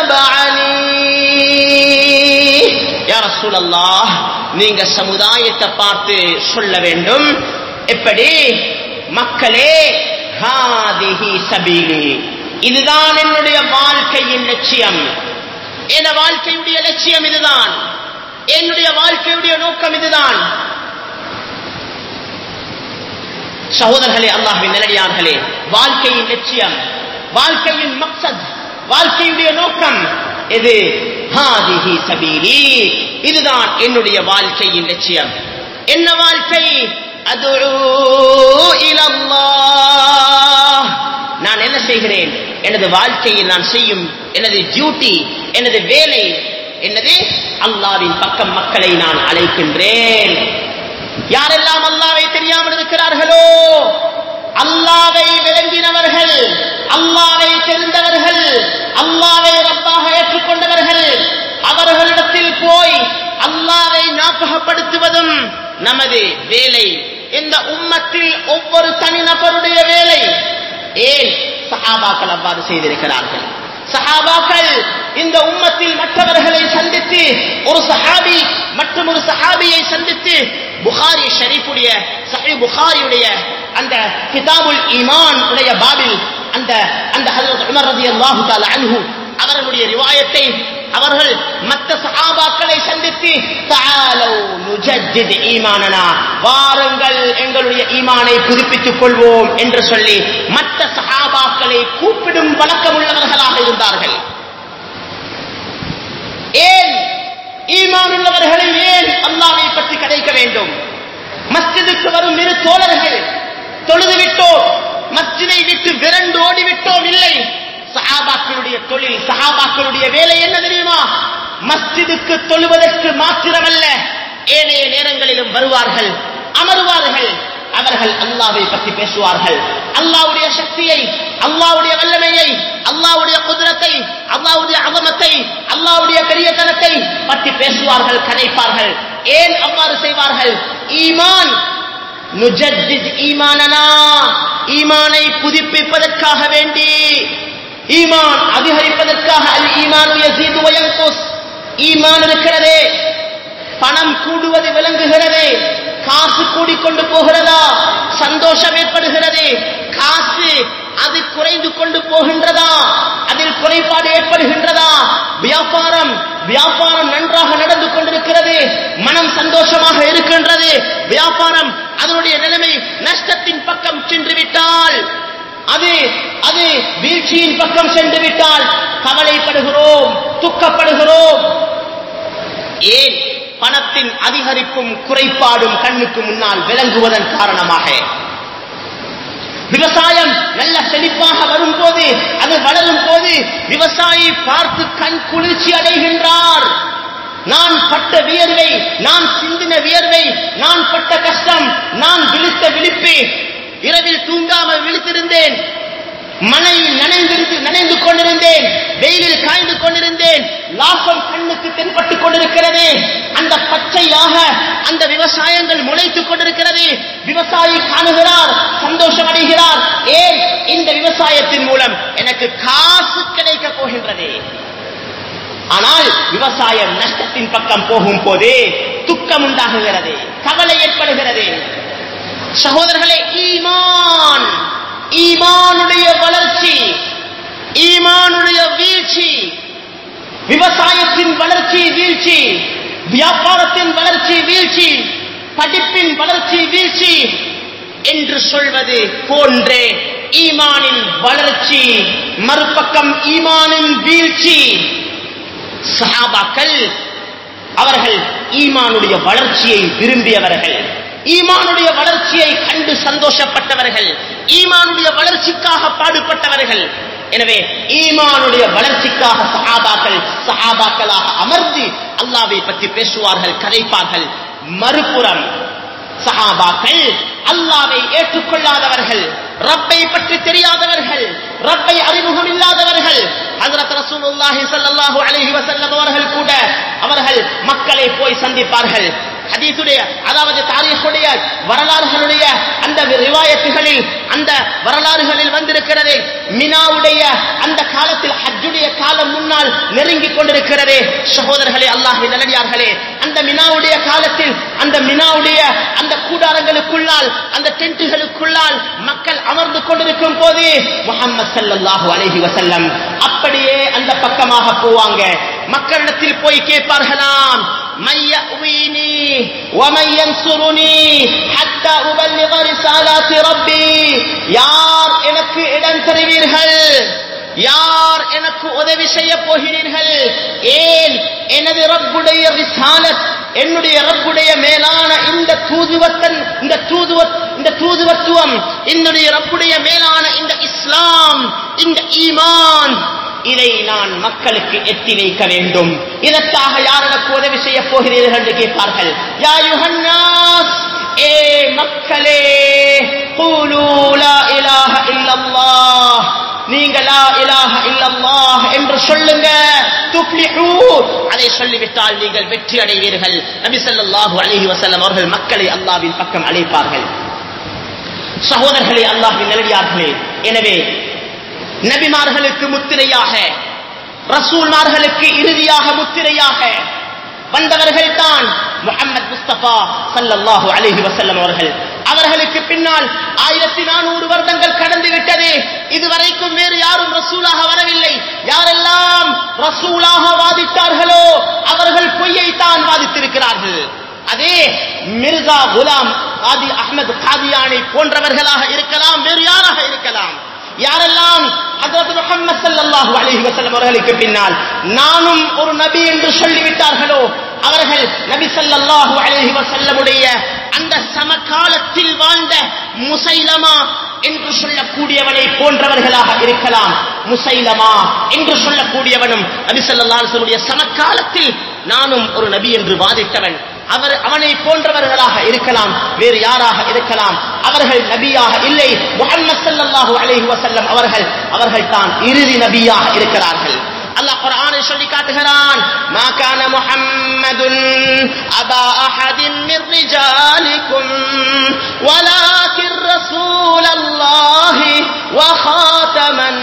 اتبعني يا رسول الله நீங்க சமுதாயத்தை பார்த்து சொல்ல வேண்டும் எப்படி மக்களே ஹாதிஹி சபீலி இதுதான் என்னுடைய வாழ்க்கையின் லட்சியம் என் வாழ்க்கையுடைய லட்சியம் இதுதான் என்னுடைய வாழ்க்கையுடைய நோக்கம் இதுதான் சகோதரர்களே அல்லாஹின் நிலடியார்களே வாழ்க்கையின் லட்சியம் வாழ்க்கையின் மக்சத் வாழ்க்கையுடைய நோக்கம் இது ஹாதிஹி சபீலி இதுதான் என்னுடைய வாழ்க்கையின் லட்சியம் என்ன வாழ்க்கை அது நான் என்ன செய்கிறேன் எனது வாழ்க்கையில் நான் செய்யும் எனது டியூட்டி எனது வேலை என்னது அல்லாவின் பக்கம் மக்களை நான் அழைக்கின்றேன் யாரெல்லாம் அல்லாவை தெரியாமல் இருக்கிறார்களோ அல்லாவை விளங்கினவர்கள் அல்லாவை தெரிந்தவர்கள் அல்லாவை ரப்பாக ஏற்றுக்கொண்டவர்கள் அவர்களிடத்தில் போய் அல்லாவை ஞாபகப்படுத்துவதும் நமது வேலை இந்த உம்மத்தில் ஒவ்வொரு தனிநபருடைய வேலை ஏன் சஹாபாக்கள் அவ்வாறு செய்திருக்கிறார்கள் சஹாபாக்கள் இந்த உம்மத்தில் மற்றவர்களை சந்தித்து ஒரு சஹாபி மற்றும் ஒரு சஹாபியை சந்தித்து புகாரி ஷரீஃபுடைய சஹி புகாரியுடைய அந்த கிதாபுல் ஈமான் உடைய பாபில் அந்த அந்த ஹஜரத் உமர் ரலியல்லாஹு தஆலா அன்ஹு அவர்களுடைய ரிவாயத்தை அவர்கள் மற்ற சஹாபாக்களை சந்தித்து தஆலௌ நுஜஜித் ஈமானனா வாருங்கள் எங்களுடைய ஈமானை புதுப்பித்துக் கொள்வோம் என்று சொல்லி மற்ற சஹாபாக்களை கூப்பிடும் வழக்கமுள்ளவர்களாக இருந்தார்கள் ஏன் ஈமான் உள்ளவர்களை ஏன் அல்லாவை பற்றி கதைக்க வேண்டும் மஸ்ஜிதுக்கு வரும் இரு தோழர்கள் தொழுது விட்டோம் மஸ்ஜிதை விட்டு விரண்டு ஓடி விட்டோம் இல்லை சஹாபாக்களுடைய தொழில் சஹாபாக்களுடைய வேலை என்ன தெரியுமா மஸ்ஜிதுக்கு தொழுவதற்கு மாத்திரமல்ல ஏனைய நேரங்களிலும் வருவார்கள் அமருவார்கள் அவர்கள் அல்லாவை பற்றி பேசுவார்கள் அல்லாவுடைய சக்தியை அல்லாவுடைய வல்லமையை அல்லாவுடைய குதிரத்தை அல்லாவுடைய அவமத்தை அல்லாவுடைய பெரியத்தனத்தை பற்றி பேசுவார்கள் கதைப்பார்கள் ஏன் அவ்வாறு செய்வார்கள் ஈமான் நுஜஜித் ஈமானனா ஈமானை புதுப்பிப்பதற்காக வேண்டி ஈமான் அதிகரிப்பதற்காக அல் ஈமான் யஸீது வ யன்குஸ் ஈமான் இருக்கிறதே பணம் கூடுவது விளங்குகிறது காசு கூடிக்கொண்டு போகிறதா சந்தோஷம் ஏற்படுகிறது காசு அது குறைந்து கொண்டு போகின்றதா அதில் குறைபாடு ஏற்படுகின்றதா வியாபாரம் வியாபாரம் நன்றாக நடந்து கொண்டிருக்கிறது மனம் சந்தோஷமாக இருக்கின்றது வியாபாரம் அதனுடைய நிலைமை நஷ்டத்தின் பக்கம் சென்று விட்டால் அது அது வீழ்ச்சியின் பக்கம் சென்று விட்டால் கவலைப்படுகிறோம் துக்கப்படுகிறோம் ஏன் பணத்தின் அதிகரிப்பும் குறைபாடும் கண்ணுக்கு முன்னால் விளங்குவதன் காரணமாக விவசாயம் நல்ல செழிப்பாக வரும்போது அது வளரும் போது விவசாயி பார்த்து கண் குளிர்ச்சி அடைகின்றார் நான் பட்ட வியர்வை நான் சிந்தின வியர்வை நான் பட்ட கஷ்டம் நான் விழித்த விழிப்பு இரவில் தூங்காமல் விழித்திருந்தேன் மனை நனைந்திருந்து நனைந்து கொண்டிருந்தேன் வெயிலில் காய்ந்து கொண்டிருந்தேன் லாபம் கண்ணுக்கு தென்பட்டுக் கொண்டிருக்கிறது அந்த பச்சையாக அந்த விவசாயங்கள் முளைத்துக் கொண்டிருக்கிறது விவசாயி காணுகிறார் சந்தோஷம் அடைகிறார் ஏன் இந்த விவசாயத்தின் மூலம் எனக்கு காசு கிடைக்க போகின்றது ஆனால் விவசாயம் நஷ்டத்தின் பக்கம் போகும் போது துக்கம் உண்டாகுகிறது கவலை ஏற்படுகிறது சகோதரர்களே ஈமான் ஈமானுடைய வளர்ச்சி ஈமானுடைய வீழ்ச்சி விவசாயத்தின் வளர்ச்சி வீழ்ச்சி வியாபாரத்தின் வளர்ச்சி வீழ்ச்சி படிப்பின் வளர்ச்சி வீழ்ச்சி என்று சொல்வது போன்றே ஈமானின் வளர்ச்சி மறுபக்கம் ஈமானின் வீழ்ச்சி சஹாபாக்கள் அவர்கள் ஈமானுடைய வளர்ச்சியை விரும்பியவர்கள் ஈமானுடைய வளர்ச்சியை கண்டு சந்தோஷப்பட்டவர்கள் ஈமானுடைய வளர்ச்சிக்காக பாடுபட்டவர்கள் எனவே ஈமானுடைய வளர்ச்சிக்காக சஹாபாக்கள் சஹாபாக்களாக அமர்ந்து அல்லாவை பற்றி பேசுவார்கள் கதைப்பார்கள் மறுபுறம் சஹாபாக்கள் அல்லாவை ஏற்றுக்கொள்ளாதவர்கள் ரப்பை பற்றி தெரியாதவர்கள் ரப்பை அறிமுகம் இல்லாதவர்கள் ஹஜரத் ரசூலுல்லாஹி ஸல்லல்லாஹு அலைஹி வஸல்லம் அவர்கள் கூட அவர்கள் மக்களை போய் சந்திப்பார்கள் ஹதீஸுடைய அதாவது தாரீഖுடைய வரலாறுகளுடைய அந்த ரிவாயத்துகளில் அந்த வரலாறுகளில் வந்திருக்கிறது மினாவுடைய அந்த காலத்தில் ஹஜ்ஜுடைய காலம் முன்னால் நெருங்கிக் கொண்டிருக்கிறது சகோதரர்களே அல்லாஹ்வின் நல்லடியார்களே அந்த மினாவுடைய காலத்தில் அந்த மினாவுடைய அந்த கூடாரங்களுக்குள்ளால் அந்த டென்ட்டுகளுக்குள்ளால் மக்கள் அமர்ந்து கொண்டிருக்கும் போது முகமது ஸல்லல்லாஹு அலைஹி வஸல்லம் அப்படியே அந்த பக்கமாக போவாங்க மக்களிடத்தில் போய் கேட்பார்களாம் من يأويني ومن ينصرني حتى أبلغ رسالات ربي யார் எனக்கு இடம் தருவீர்கள் யார் எனக்கு உதவி செய்ய போகிறீர்கள் ஏன் எனது ரப்புடைய ரிசாலத் என்னுடைய ரப்புடைய மேலான இந்த தூதுவத்தன் இந்த தூதுவ இந்த தூதுவத்துவம் என்னுடைய ரப்புடைய மேலான இந்த இஸ்லாம் இந்த ஈமான் இதை நான் மக்களுக்கு எத்தி வைக்க வேண்டும் இதற்காக யார் எனக்கு உதவி செய்ய போகிறீர்கள் என்று கேட்பார்கள் யா யுஹன்னாஸ் ஏ மக்களே கூலு லா இலாஹ இல்லல்லாஹ் நீங்க லா இலாஹ இல்லல்லாஹ் என்று சொல்லுங்க துஃப்லிஹூ அதை சொல்லிவிட்டால் நீங்கள் வெற்றி அடைவீர்கள் நபி ஸல்லல்லாஹு அலைஹி வஸல்லம் அவர்கள் மக்களை அல்லாஹ்வின் பக்கம் அழைப்பார்கள் சகோதரர்களே அல்லாஹ்வின் நல்லடியார்களே எனவே நபிமார்களுக்கு முத்திரையாக ரசூல்மார்களுக்கு இறுதியாக முத்திரையாக வந்தவர்கள் தான் முகமது முஸ்தபா சல்லல்லாஹு அலைஹி வஸல்லம் அவர்கள் அவர்களுக்கு பின்னால் ஆயிரத்தி நானூறு வருடங்கள் கடந்து விட்டது இதுவரைக்கும் வேறு யாரும் ரசூலாக வரவில்லை யாரெல்லாம் ரசூலாக வாதிட்டார்களோ அவர்கள் பொய்யை தான் வாதித்திருக்கிறார்கள் அதே மிர்சா குலாம் காதி அஹ்மது காதியானை போன்றவர்களாக இருக்கலாம் வேறு யாராக இருக்கலாம் யாரெல்லாம் ஹஜரத் முஹம்மது ஸல்லல்லாஹு அலைஹி வஸல்லம் அவர்களுக்கு பின்னால் நானும் ஒரு நபி என்று சொல்லிவிட்டார்களோ அவர்கள் நபி ஸல்லல்லாஹு அலைஹி வஸல்லமுடைய அந்த சமகாலத்தில் வாழ்ந்த முசைலமா என்று சொல்லக்கூடியவனை போன்றவர்களாக இருக்கலாம் முசைலமா என்று சொல்லக்கூடியவனும் நபி ஸல்லல்லாஹு அலைஹி வஸல்லுடைய சமகாலத்தில் நானும் ஒரு நபி என்று வாதிட்டவன் அவர் அவனை போன்றவர்களாக இருக்கலாம் வேறு யாராக இருக்கலாம் அவர்கள் நபியாக இல்லை முஹம்மது ஸல்லல்லாஹு அலைஹி வஸல்லம் அவர்கள் அவர்கள் தான் இறுதி நபியாக இருக்கிறார்கள் அல்லாஹ் குர்ஆனை சொல்லி காட்டுகிறான் மா கான முஹம்மதுன் அபா அஹதின் மிர் ரிஜாலிக்கும் வலாகின் ரசூலல்லாஹி வ ஹாதமன்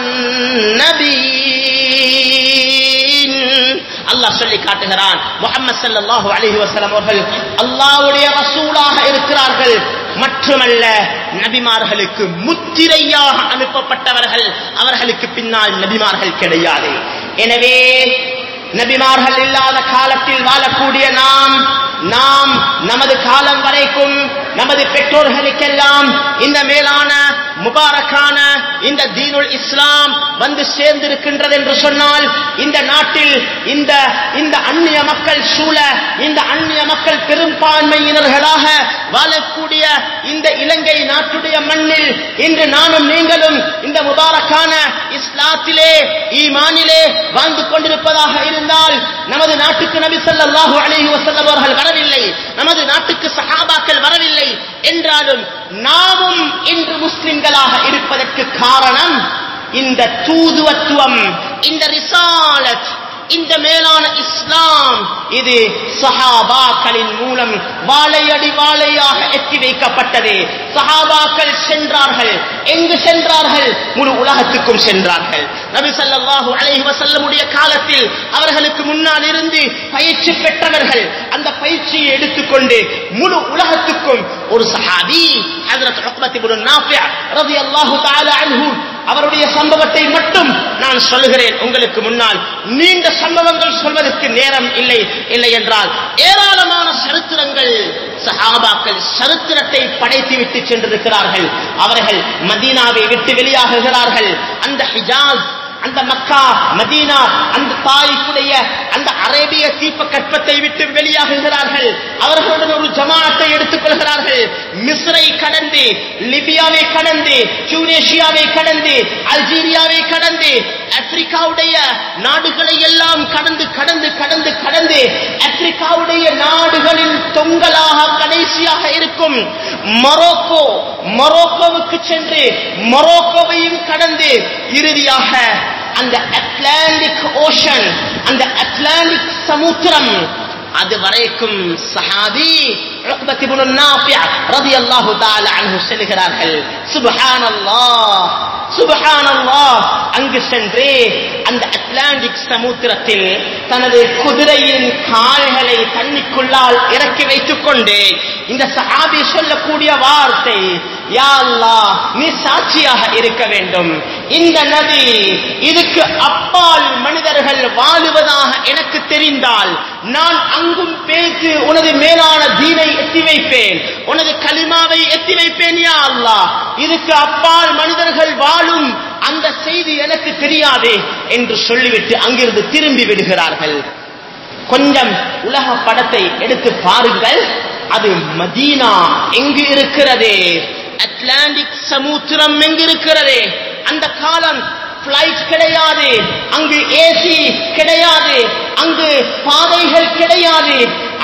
நபியின் அல்லாஹ் சொல்லி காட்டுகிறான் முகமது ஸல்லல்லாஹு அலைஹி வஸல்லம் அவர்கள் அல்லாஹ்வுடைய ரசூலாக இருக்கிறார்கள் மட்டுமல்ல நபிமார்களுக்கு முத்திரையாக அனுப்பப்பட்டவர்கள் அவர்களுக்கு பின்னால் நபிமார்கள் கிடையாது எனவே நபிமார்கள் இல்லாத காலத்தில் வாழக்கூடிய நாம் நாம் நமது காலம் வரைக்கும் நமது பெற்றோர்களுக்கெல்லாம் இந்த மேலான முபாரக்கான இந்த தீனுல் இஸ்லாம் வந்து சேர்ந்திருக்கின்றது என்று சொன்னால் இந்த நாட்டில் இந்த இந்த அந்நிய மக்கள் சூழ இந்த அந்நிய மக்கள் பெரும்பான்மையினர்களாக வாழக்கூடிய இந்த இலங்கை நாட்டுடைய மண்ணில் இன்று நானும் நீங்களும் இந்த முபாரக்கான இஸ்லாத்திலே ஈமானிலே வாழ்ந்து கொண்டிருப்பதாக இருந்தால் நமது நாட்டுக்கு நபி ஸல்லல்லாஹு அலைஹி வஸல்லம் அவர்கள் வரவில்லை நமது நாட்டுக்கு சஹாபாக்கள் வரவில்லை என்றாலும் நாமும் இன்று முஸ்லிம்களாக இருப்பதற்கு காரணம் இந்த தூதுவத்துவம் இந்த ரிசாலத் இந்த மேலான இஸ்லாம் இது சஹாபாக்களின் மூலம் வாழையடி வாழையாக எட்டி வைக்கப்பட்டது சஹாபாக்கள் சென்றார்கள் எங்கு சென்றார்கள் முழு உலகத்துக்கும் சென்றார்கள் நபி ஸல்லல்லாஹு அலைஹி வஸல்லமுடைய காலத்தில் அவர்களுக்கு முன்னால் இருந்து பயிற்சி பெற்றவர்கள் அந்த பயிற்சியை எடுத்துக்கொண்டு முழு உலகத்துக்கும் ஒரு சஹாபி ஹஜ்ரத் உக்பத் இப்னு நாஃபி ரலியல்லாஹு தஆலா அன்ஹு அவருடைய சம்பவத்தை மட்டும் நான் சொல்லுகிறேன் உங்களுக்கு முன்னால் நீண்ட சம்பவங்கள் சொல்வதற்கு நேரம் இல்லை இல்லை என்றால் ஏராளமான சரித்திரங்கள் சஹாபாக்கள் சரித்திரத்தை படைத்து விட்டு சென்றிருக்கிறார்கள் அவர்கள் மதீனாவை விட்டு வெளியாகுகிறார்கள் அந்த ஹிஜாஸ் அந்த மக்கா மதீனா அந்த தாய்க்குடைய அந்த அரேபிய தீப கற்பத்தை விட்டு வெளியாகுகிறார்கள் அவர்களுடன் ஒரு ஜமாத்தை எடுத்துக் கொள்கிறார்கள் மிஸ்ரை கடந்து லிபியாவை கடந்து டியூனேஷியாவை கடந்து அல்ஜீரியாவை கடந்து ஆப்பிரிக்காவுடைய நாடுகளை எல்லாம் கடந்து கடந்து கடந்து கடந்து ஆப்பிரிக்காவுடைய நாடுகளின் தொங்கலாக கடைசியாக இருக்கும் மொரோக்கோ மொரோக்கோவுக்கு சென்று மொரோக்கோவையும் கடந்து இறுதியாக அந்த அட்லாண்டிக் ஓஷன் அந்த அட்லாண்டிக் சமுத்திரம் அது வரைக்கும் சஹாபி உக்பத் இப்னு நாஃபி ரலியல்லாஹு தஆலா அன்ஹு செல்கிறார்கள் சுப்ஹானல்லாஹ் சுப்ஹானல்லாஹ் அங்கு சென்று அந்த அட்லாண்டிக் சமுத்திரத்தில் தனது குதிரையின் கால்களை தண்ணிக்குள்ளால் இறக்கி வைத்துக் கொண்டு இந்த சஹாபி சொல்லக்கூடிய வார்த்தை யா அல்லாஹ் நீ சாட்சியாக இருக்க வேண்டும் இந்த நதி இதுக்கு அப்பால் மனிதர்கள் வாழுவதாக எனக்கு தெரிந்தால் நான் அங்கும் பேசி உனது மேலான தீனை எத்தி வைப்பேன் உனது கலிமாவை எத்தி வைப்பேன் யா அல்லாஹ் இதுக்கு அப்பால் மனிதர்கள் வாழும் அந்த செய்தி எனக்கு தெரியாது என்று சொல்லிவிட்டு அங்கிருந்து திரும்பி விடுகிறார்கள் கொஞ்சம் உலக படத்தை எடுத்து பாருங்கள் அது மதீனா எங்கு இருக்கிறது அட்லாண்டிக் சமுத்திரம் எங்கு இருக்கிறது அந்த காலம் பிளைட் கிடையாது அங்கு ஏசி கிடையாது அங்கு பாதைகள் கிடையாது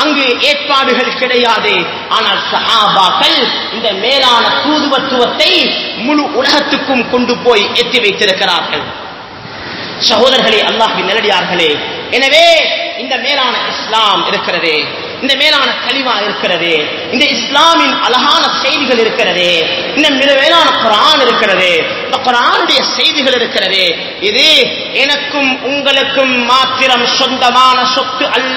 அங்கு ஏற்பாடுகள் கிடையாது ஆனால் சஹாபாக்கள் இந்த மேலான தூதுவத்துவத்தை முழு உலகத்துக்கும் கொண்டு போய் எத்தி வைத்திருக்கிறார்கள் சகோதரர்களே அல்லாஹின் நிலடியார்களே எனவே இந்த மேலான இஸ்லாம் இருக்கிறது இந்த மேலான கலிமா இருக்கிறது இந்த இஸ்லாமின் அழகான செய்திகள் இருக்கிறது இந்த மிக மேலான குரான் இருக்கிறது இந்த குரானுடைய செய்திகள் இருக்கிறது இது எனக்கும் உங்களுக்கும் மாத்திரம் சொந்தமான சொத்து அல்ல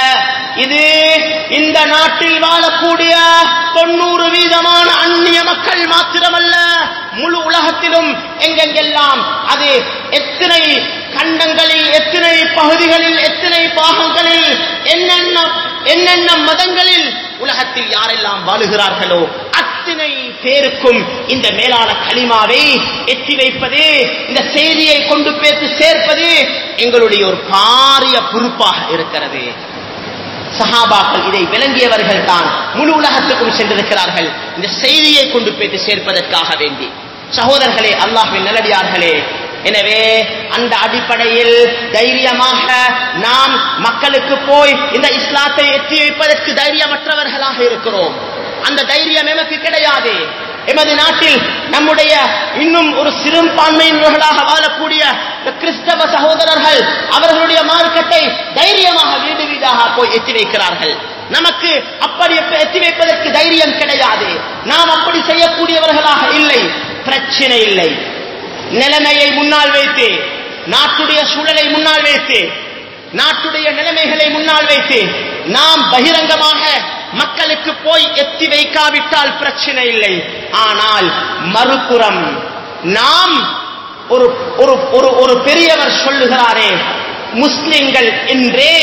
இது இந்த நாட்டில் வாழக்கூடிய தொண்ணூறு வீதமான அந்நிய மக்கள் மாத்திரமல்ல முழு உலகத்திலும் எங்கெங்கெல்லாம் அது எத்தனை கண்டங்களில் எத்தனை பகுதிகளில் எத்தனை பாகங்களில் என்னென்ன என்னென்ன மதங்களில் உலகத்தில் யாரெல்லாம் வாழுகிறார்களோ அத்தனை பேருக்கும் இந்த மேலான களிமாவை எத்தி வைப்பது இந்த செய்தியை கொண்டு பேசி சேர்ப்பது எங்களுடைய ஒரு பாரிய பொறுப்பாக இருக்கிறது சஹாபாக்கள் இதை விளங்கியவர்கள் தான் முழு உலகத்துக்கும் சென்றிருக்கிறார்கள் இந்த செய்தியை கொண்டு போய் சேர்ப்பதற்காக வேண்டி சகோதரர்களே அல்லாஹ்வின் நல்லடியார்களே எனவே அந்த அடிப்படையில் தைரியமாக நாம் மக்களுக்கு போய் இந்த இஸ்லாத்தை எத்தி வைப்பதற்கு தைரியமற்றவர்களாக இருக்கிறோம் அந்த தைரியம் எமக்கு கிடையாது எமது நாட்டில் நம்முடைய இன்னும் ஒரு சிறுபான்மையினர்களாக வாழக்கூடிய இந்த கிறிஸ்தவ சகோதரர்கள் அவர்களுடைய மார்க்கத்தை தைரியமாக வீடு வீடாக போய் எத்தி வைக்கிறார்கள் நமக்கு அப்படி எத்தி வைப்பதற்கு தைரியம் கிடையாது நாம் அப்படி செய்யக்கூடியவர்களாக இல்லை பிரச்சனை இல்லை நிலைமையை முன்னால் வைத்து நாட்டுடைய சூழலை முன்னால் வைத்து நாட்டுடைய நிலைமைகளை முன்னால் வைத்து நாம் பகிரங்கமாக மக்களுக்கு போய் எத்தி வைக்காவிட்டால் பிரச்சனை இல்லை ஆனால் மறுபுறம் நாம் ஒரு ஒரு ஒரு ஒரு பெரியவர் சொல்லுகிறாரே முஸ்லிம்கள் என்றே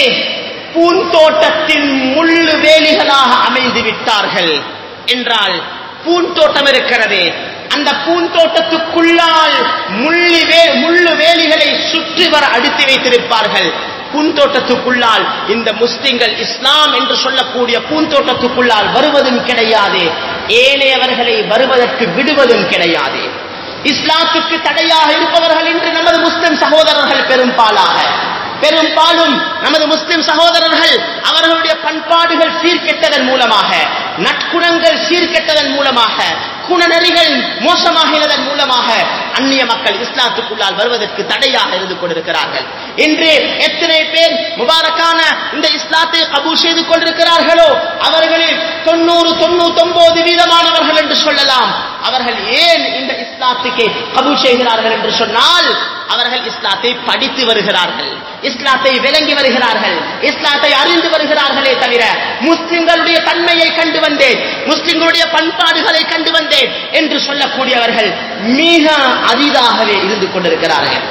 பூந்தோட்டத்தின் முள்ளு வேலிகளாக அமைந்து விட்டார்கள் என்றால் பூந்தோட்டம் இருக்கிறது அந்த பூந்தோட்டத்துக்குள்ளால் முள்ளு வே முள்ளு வேலிகளை சுற்றி வர அடித்து வைத்திருப்பார்கள் பூந்தோட்டத்துக்குள்ளால் இந்த முஸ்லிம்கள் இஸ்லாம் என்று சொல்லக்கூடிய பூந்தோட்டத்துக்குள்ளால் வருவதும் கிடையாது ஏனையவர்களை வருவதற்கு விடுவதும் கிடையாது இஸ்லாத்துக்கு தடையாக இருப்பவர்கள் என்று நமது முஸ்லிம் சகோதரர்கள் பெரும்பாலாக பெரும்பாலும் நமது முஸ்லிம் சகோதரர்கள் அவர்களுடைய பண்பாடுகள் சீர்கெட்டதன் மூலமாக நற்குணங்கள் சீர்கெட்டதன் மூலமாக குணநெறிகள் மோசமாகினதன் மூலமாக அந்நிய மக்கள் இஸ்லாத்துக்குள்ளால் வருவதற்கு தடையாக இருந்து கொண்டிருக்கிறார்கள் இன்று எத்தனை பேர் முபாரக்கான இந்த இஸ்லாத்தை கபூல் செய்து கொண்டிருக்கிறார்களோ அவர்களில் தொண்ணூறு தொண்ணூத்தி ஒன்பது வீதமானவர்கள் என்று சொல்லலாம் அவர்கள் ஏன் இந்த இஸ்லாத்துக்கு கபூல் செய்கிறார்கள் என்று சொன்னால் அவர்கள் இஸ்லாத்தை படித்து வருகிறார்கள் இஸ்லாத்தை விளங்கி வருகிறார்கள் இஸ்லாத்தை அறிந்து வருகிறார்களே தவிர முஸ்லிம்களுடைய தன்மையை கண்டு வந்தேன் முஸ்லிம்களுடைய பண்பாடுகளை கண்டு வந்தேன் என்று சொல்லக்கூடியவர்கள் மிக அரிதாகவே இருந்து கொண்டிருக்கிறார்கள்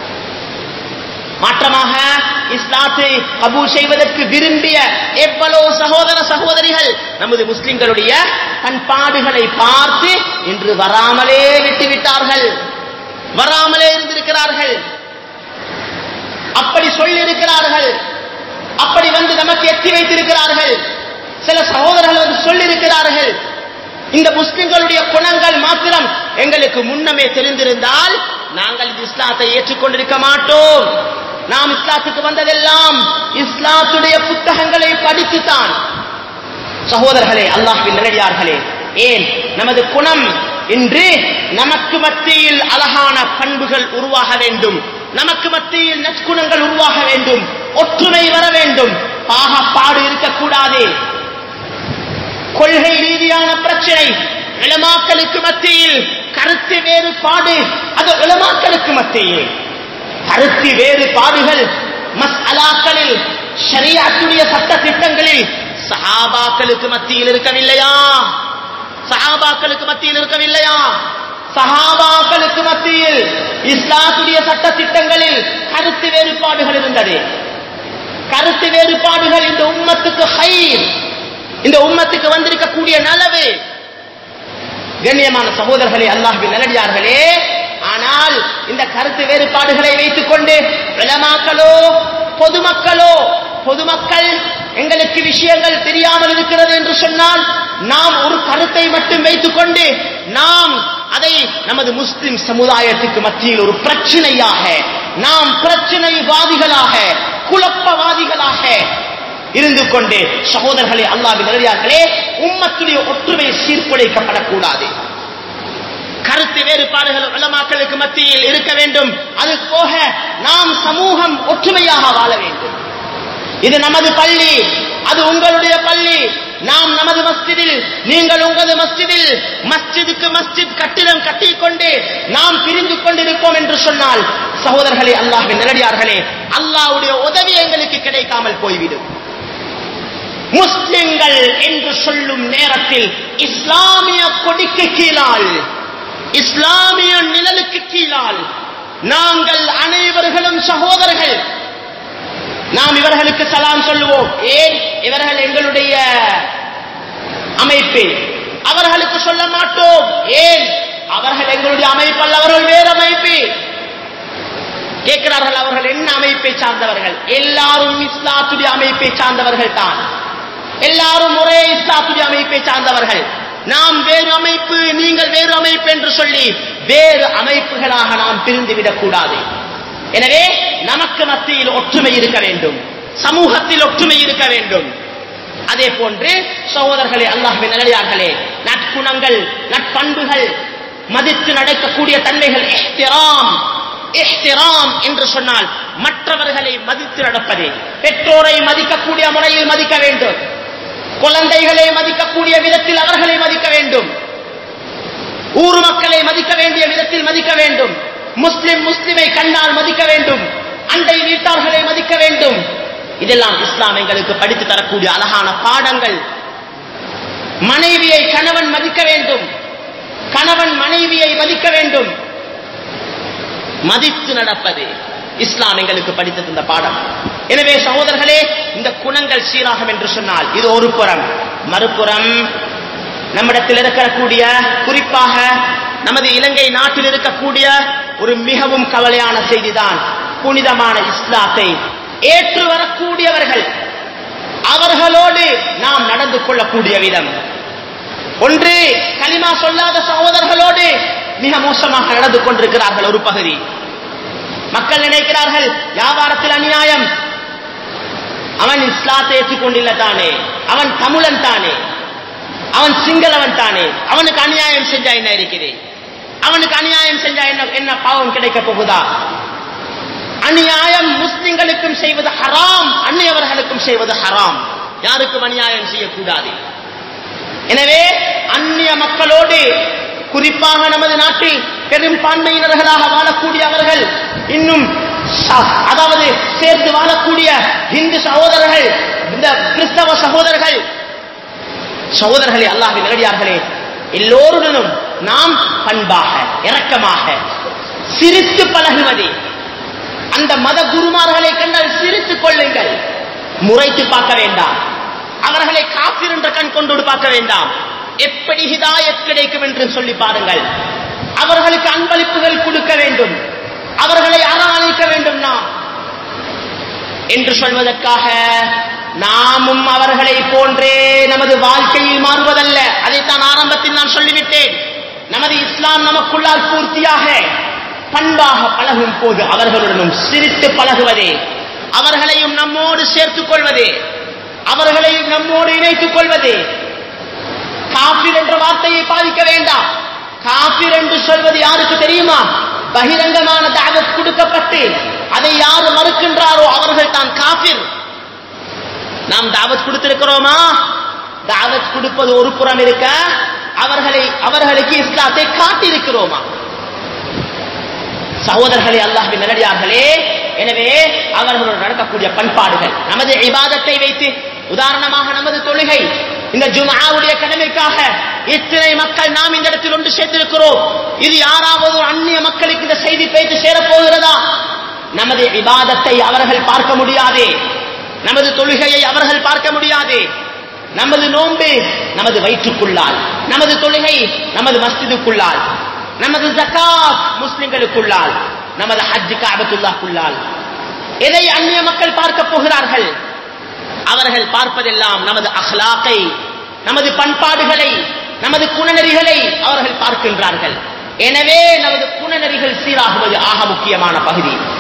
மாற்றமாக இஸ்லாத்தை கபூல் செய்வதற்கு விரும்பிய எவ்வளவு சகோதர சகோதரிகள் நமது முஸ்லிம்களுடைய பண்பாடுகளை பார்த்து இன்று வராமலே விட்டுவிட்டார்கள் வராமலே இருந்திருக்கிறார்கள் அப்படி சொல்லி இருக்கிறார்கள் அப்படி வந்து நமக்கு எத்தி வைத்திருக்கிறார்கள் சில சகோதரர்கள் வந்து சொல்லியிருக்கிறார்கள் இந்த முஸ்லிம்களுடைய குணங்கள் மாத்திரம் எங்களுக்கு முன்னமே தெரிந்திருந்தால் நாங்கள் இந்த இஸ்லாத்தை ஏற்றுக்கொண்டிருக்க மாட்டோம் நாம் இஸ்லாத்துக்கு வந்ததெல்லாம் இஸ்லாத்துடைய புத்தகங்களை படித்துத்தான் சகோதரர்களே அல்லாஹின் நிலையார்களே ஏன் நமது குணம் இன்று நமக்கு மத்தியில் அழகான பண்புகள் உருவாக வேண்டும் நமக்கு மத்தியில் நற்குணங்கள் உருவாக வேண்டும் ஒற்றுமை வர வேண்டும் பாகப்பாடு இருக்கக்கூடாது கொள்கை ரீதியான பிரச்சனை இளமாக்களுக்கு மத்தியில் கருத்து வேறுபாடு அது இளமாக்களுக்கு மத்தியில் கருத்து வேறுபாடுகள் மஸ் அலாக்களில் ஷரியாத்துடைய சட்ட திட்டங்களில் சஹாபாக்களுக்கு மத்தியில் இருக்கவில்லையா சஹாபாக்களுக்கு மத்தியில் இருக்கவில்லையா சஹாபாக்களுக்கு மத்தியில் இஸ்லாத்துடைய சட்ட திட்டங்களில் கருத்து வேறுபாடுகள் இருந்தது கருத்து வேறுபாடுகள் இந்த உம்மத்துக்கு ஹைர் இந்த உம்மத்துக்கு வந்திருக்கக்கூடிய நலவு கண்ணியமான சகோதரர்களே அல்லாஹின் நல்லடியார்களே ஆனால் இந்த கருத்து வேறுபாடுகளை வைத்துக் கொண்டு விளமாக்களோ பொதுமக்களோ பொதுமக்கள் எங்களுக்கு விஷயங்கள் தெரியாமல் இருக்கிறது என்று சொன்னால் நாம் ஒரு கருத்தை மட்டும் வைத்துக் கொண்டு நாம் அதை நமது முஸ்லிம் சமுதாயத்துக்கு மத்தியில் ஒரு பிரச்சனையாக நாம் பிரச்சனைவாதிகளாக குழப்பவாதிகளாக இருந்து கொண்டு சகோதரர்களே அல்லாவின் நிலையார்களே உம்மத்துடைய ஒற்றுமை சீர்குலைக்கப்படக்கூடாது கருத்து வேறுபாடுகள் உலமாக்களுக்கு மத்தியில் இருக்க வேண்டும் அது போக நாம் சமூகம் ஒற்றுமையாக வாழ வேண்டும் இது நமது பள்ளி அது உங்களுடைய பள்ளி நாம் நமது மஸ்ஜிதில் நீங்கள் உங்களது மஸ்ஜிதில் மஸ்ஜிதுக்கு மஸ்ஜித் கட்டிடம் கட்டிக்கொண்டு நாம் பிரிந்து கொண்டிருப்போம் என்று சொன்னால் சகோதரர்களே அல்லாஹின் நிலடியார்களே அல்லாஹ்வுடைய உதவி எங்களுக்கு கிடைக்காமல் போய்விடும் முஸ்லிம்கள் என்று சொல்லும் நேரத்தில் இஸ்லாமிய கொடிக்கு கீழால் இஸ்லாமிய நிழலுக்கு கீழால் நாங்கள் அனைவர்களும் சகோதரர்கள் நாம் இவர்களுக்கு சலாம் சொல்லுவோம் ஏன் இவர்கள் எங்களுடைய அமைப்பு அவர்களுக்கு சொல்ல மாட்டோம் ஏன் அவர்கள் எங்களுடைய அமைப்பு அல்ல அவர்கள் வேறு அமைப்பு கேட்கிறார்கள் அவர்கள் என்ன அமைப்பை சார்ந்தவர்கள் எல்லாரும் இஸ்லாத்துடைய அமைப்பை சார்ந்தவர்கள் தான் எல்லாரும் ஒரே இஸ்லாத்துடைய அமைப்பை சார்ந்தவர்கள் நாம் வேறு அமைப்பு நீங்கள் வேறு அமைப்பு என்று சொல்லி வேறு அமைப்புகளாக நாம் பிரிந்துவிடக் கூடாது எனவே நமக்கு மத்தியில் ஒற்றுமை இருக்க வேண்டும் சமூகத்தில் ஒற்றுமை இருக்க வேண்டும் அதே போன்று சகோதரர்களே அல்லாஹ்வின் நிலையார்களே நற்குணங்கள் நற்பண்புகள் மதித்து நடக்கக்கூடிய தன்மைகள் இஹ்திராம் இஹ்திராம் என்று சொன்னால் மற்றவர்களை மதித்து நடப்பது பெற்றோரை மதிக்கக்கூடிய முறையில் மதிக்க வேண்டும் குழந்தைகளை மதிக்கக்கூடிய விதத்தில் அவர்களை மதிக்க வேண்டும் ஊர் மக்களை மதிக்க வேண்டிய விதத்தில் மதிக்க வேண்டும் முஸ்லிம் முஸ்லிமை கண்ணால் மதிக்க வேண்டும் அண்டை வீட்டார்களை மதிக்க வேண்டும் இதெல்லாம் இஸ்லாம் எங்களுக்கு படித்து தரக்கூடிய அழகான பாடங்கள் மனைவியை கணவன் மதிக்க வேண்டும் கணவன் மனைவியை மதிக்க வேண்டும் மதித்து நடப்பது இஸ்லாம் எங்களுக்கு படித்து தந்த பாடம் எனவே சகோதரர்களே இந்த குணங்கள் சீராகும் என்று சொன்னால் இது ஒரு புறம் மறுபுறம் நம்மிடத்தில் இருக்கக்கூடிய குறிப்பாக நமது இலங்கை நாட்டில் இருக்கக்கூடிய ஒரு மிகவும் கவலையான செய்திதான் புனிதமான இஸ்லாத்தை ஏற்று வரக்கூடியவர்கள் அவர்களோடு நாம் நடந்து கொள்ளக்கூடிய விதம் ஒன்று களிமா சொல்லாத சகோதரர்களோடு மிக மோசமாக நடந்து கொண்டிருக்கிறார்கள் ஒரு பகுதி மக்கள் நினைக்கிறார்கள் வியாபாரத்தில் அநியாயம் அவன் இஸ்லாத்தை ஏற்றுக்கொண்டில்ல தானே அவன் தமிழன் தானே அவன் சிங்களவன் தானே அவனுக்கு அநியாயம் செஞ்சா என்ன இருக்குது அவனுக்கு அநியாயம் செஞ்சா என்ன என்ன பாவம் கிடைக்க போகுதா அநியாயம் முஸ்லிம்களுக்கும் செய்வது ஹராம் அந்நியவர்களுக்கும் செய்வது ஹராம் யாருக்கும் அநியாயம் செய்யக்கூடாது எனவே அந்நிய மக்களோடு குறிப்பாக நமது நாட்டில் பெரும்பான்மையினர்களாக வாழக்கூடிய அவர்கள் இன்னும் ச- அதாவது சேர்ந்து வாழக்கூடிய இந்து சகோதரர்கள் இந்த கிறிஸ்தவ சகோதரர்கள் சகோதரர்களே அல்லாஹின் நேரடியார்களே எல்லோருடனும் நாம் பண்பாக இரக்கமாக சிரித்து பழகுவது அந்த மத குருமார்களை கண்டால் சிரித்துக் கொள்ளுங்கள் முறைத்து பார்க்க வேண்டாம் அவர்களை காப்பீர் என்ற கண் கொண்டு பார்க்க வேண்டாம் எப்படி ஹிதாயத் கிடைக்கும் என்று சொல்லி பாருங்கள் அவர்களுக்கு அன்பளிப்புகள் கொடுக்க வேண்டும் அவர்களை அரவணைக்க வேண்டும் நாம் என்று சொல்வதற்காக நாமும் அவர்களை போன்றே நமது வாழ்க்கையில் மாறுவதல்ல அதைத்தான் ஆரம்பத்தில் நான் சொல்லிவிட்டேன் நமது இஸ்லாம் நமக்குள்ளால் பூர்த்தியாக பண்பாக பழகும் போது அவர்களுடனும் சிரித்து பழகுவதே அவர்களையும் நம்மோடு சேர்த்துக் கொள்வதே அவர்களையும் நம்மோடு இணைத்துக் கொள்வதே காபிர் என்ற வார்த்தையை பாதிக்க வேண்டாம் காபிர் என்று சொல்வது யாருக்கு தெரியுமா பகிரங்கமான தாவத் கொடுக்கப்பட்டு அதை யார் மறுக்கின்றாரோ அவர்கள் தான் காபிர் நாம் தாவத் கொடுத்திருக்கிறோமா தாவத் கொடுப்பது ஒரு புறம் இருக்க அவர்களை அவர்களுக்கு இஸ்லாத்தை காட்டியிருக்கிறோமா சகோதரர்களே அல்லாஹ்வின் நல்லடியார்களே எனவே அவர்களோடு நடக்கக்கூடிய பண்பாடுகள் நமது இபாதத்தை வைத்து உதாரணமாக நமது தொழுகை இந்த ஜும்ஆவுடைய கடமைக்காக இத்தனை மக்கள் நாம் இந்த இடத்தில் ஒன்று சேர்த்திருக்கிறோம் இது யாராவது ஒரு அந்நிய மக்களுக்கு இந்த செய்தி பேச்சு சேரப்போகிறதா நமது இபாதத்தை அவர்கள் பார்க்க முடியாதே நமது தொழுகையை அவர்கள் பார்க்க முடியாதே நமது நோன்பு நமது வயிற்றுக்குள்ளால் நமது தொழுகை நமது மஸ்ஜிதுக்குள்ளால் நமது ஜகாத் முஸ்லிம்களுக்குள்ளால் நமது ஹஜ் காபத்துல்லாக்குள்ளால் எதை அந்நிய மக்கள் பார்க்க போகிறார்கள் அவர்கள் பார்ப்பதெல்லாம் நமது அஹ்லாக்கை நமது பண்பாடுகளை நமது குணநெறிகளை அவர்கள் பார்க்கின்றார்கள் எனவே நமது குணநெறிகள் சீராகுவது ஆக முக்கியமான பகுதி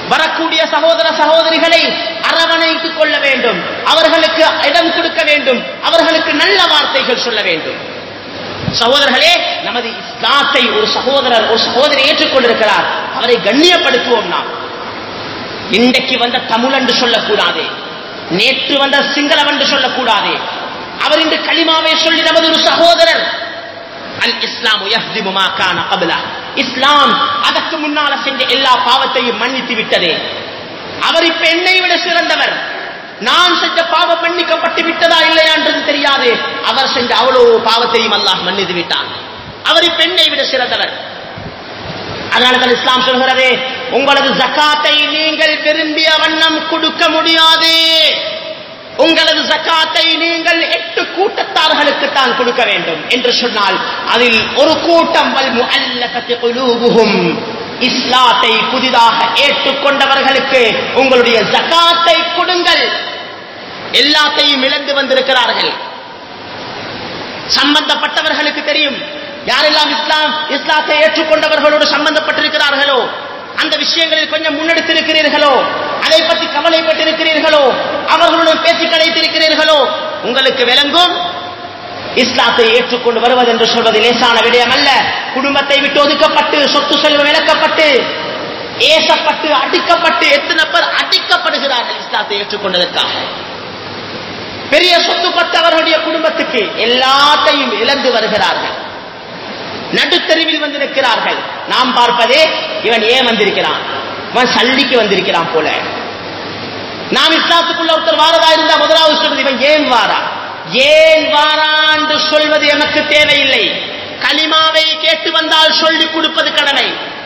வரக்கூடிய சகோதர சகோதரிகளை அரவணைத்துக் கொள்ள வேண்டும் அவர்களுக்கு இடம் கொடுக்க வேண்டும் அவர்களுக்கு நல்ல வார்த்தைகள் சொல்ல வேண்டும் சகோதரர்களே நமது இஸ்லாத்தை ஒரு சகோதரர் ஒரு சகோதரி ஏற்றுக்கொண்டிருக்கிறார் அவரை கண்ணியப்படுத்துவோம் நாம் இன்றைக்கு வந்த தமிழ் என்று சொல்லக்கூடாது நேற்று வந்த சிங்களம் என்று சொல்லக்கூடாது அவர் இன்று களிமாவை சொல்லி நமது ஒரு சகோதரர் அல் இஸ்லாம் இஸ்லாம் அதற்கு முன்னால செஞ்ச எல்லா பாவத்தையும் மன்னித்து விட்டது அவர் இப்ப என்னை விட சிறந்தவர் நான் செஞ்ச பாவம் மன்னிக்கப்பட்டு விட்டதா இல்லையா என்றது தெரியாது அவர் செஞ்ச அவ்வளவு பாவத்தையும் அல்லாஹ் மன்னித்து விட்டான் அவர் இப்ப என்னை விட சிறந்தவர் அதனாலதான் இஸ்லாம் சொல்கிறது உங்களது ஜக்காத்தை நீங்கள் விரும்பிய வண்ணம் கொடுக்க முடியாது உங்களது ஜக்காத்தை நீங்கள் எட்டு கூட்டத்தார்களுக்கு தான் கொடுக்க வேண்டும் என்று சொன்னால் அதில் ஒரு கூட்டம் வல் முஅல்லஃபத்தி குலூபுஹும் இஸ்லாத்தை புதிதாக ஏற்றுக்கொண்டவர்களுக்கு உங்களுடைய ஜக்காத்தை கொடுங்கள் எல்லாத்தையும் இழந்து வந்திருக்கிறார்கள் சம்பந்தப்பட்டவர்களுக்கு தெரியும் யாரெல்லாம் இஸ்லாம் இஸ்லாத்தை ஏற்றுக்கொண்டவர்களோடு சம்பந்தப்பட்டிருக்கிறார்களோ அந்த விஷயங்களில் கொஞ்சம் முன்னெடுத்திருக்கிறீர்களோ அதை பற்றி கவலைப்பட்டிருக்கிறீர்களோ அவர்களுடன் பேசி கலைத்திருக்கிறீர்களோ உங்களுக்கு விளங்கும் இஸ்லாத்தை ஏற்றுக்கொண்டு வருவது என்று சொல்வது லேசான விடயம் அல்ல குடும்பத்தை விட்டு ஒதுக்கப்பட்டு சொத்து செல்வம் இழக்கப்பட்டு ஏசப்பட்டு அடிக்கப்பட்டு எத்தனை பேர் அடிக்கப்படுகிறார்கள் இஸ்லாத்தை ஏற்றுக்கொண்டதற்காக பெரிய சொத்து பட்டு அவர்களுடைய குடும்பத்துக்கு எல்லாத்தையும் இழந்து வருகிறார்கள் நடுத்தருவில் வந்திருக்கிறார்கள் நாம் பார்ப்பதே இவன் ஏன் வந்திருக்கிறான் இவன் சல்லிக்கு வந்திருக்கிறான் போல நாம் இஸ்லாத்துக்குள்ள ஒருத்தர் வாரதா இருந்தா முதலாவது சொல்வது இவன் ஏன் வாரா ஏன் வாராண்டு சொல்வது எனக்கு தேவையில்லை களிமாவை கேட்டு வந்தால் சொல்லிக் கொடுப்பது கடமை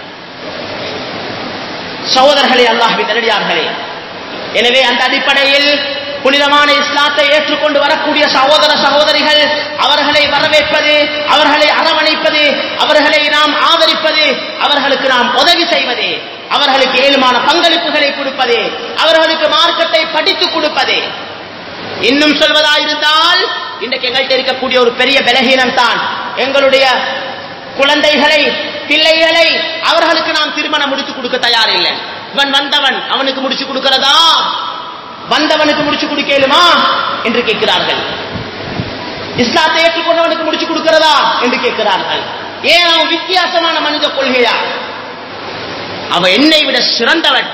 சகோதரர்களே அல்லாஹின் நேரடியார்களே எனவே அந்த அடிப்படையில் புனிதமான இஸ்லாத்தை ஏற்றுக்கொண்டு வரக்கூடிய சகோதர சகோதரிகள் அவர்களை வரவேற்பது அவர்களை அரவணைப்பது அவர்களை நாம் ஆதரிப்பது அவர்களுக்கு நாம் உதவி செய்வது அவர்களுக்கு ஏழுமான பங்களிப்புகளை கொடுப்பது அவர்களுக்கு மார்க்கத்தை படித்து கொடுப்பது இன்னும் சொல்வதாயிருந்தால் இன்றைக்கு எங்கள்கிட்ட இருக்கக்கூடிய ஒரு பெரிய பலகீனம் தான் எங்களுடைய குழந்தைகளை பிள்ளைகளை அவர்களுக்கு நாம் திருமணம் முடித்து கொடுக்க தயாரில்லை இவன் வந்தவன் அவனுக்கு முடிச்சு கொடுக்கிறதா வந்தவனுக்கு முடிச்சு கொடுக்கலுமா என்று கேட்கிறார்கள் இஸ்லாத்தை ஏற்றுக்கொண்டவனுக்கு முடிச்சு கொடுக்கிறதா என்று கேட்கிறார்கள் ஏன் அவன் வித்தியாசமான மனித கொள்கையா அவன் என்னை விட சிறந்தவன்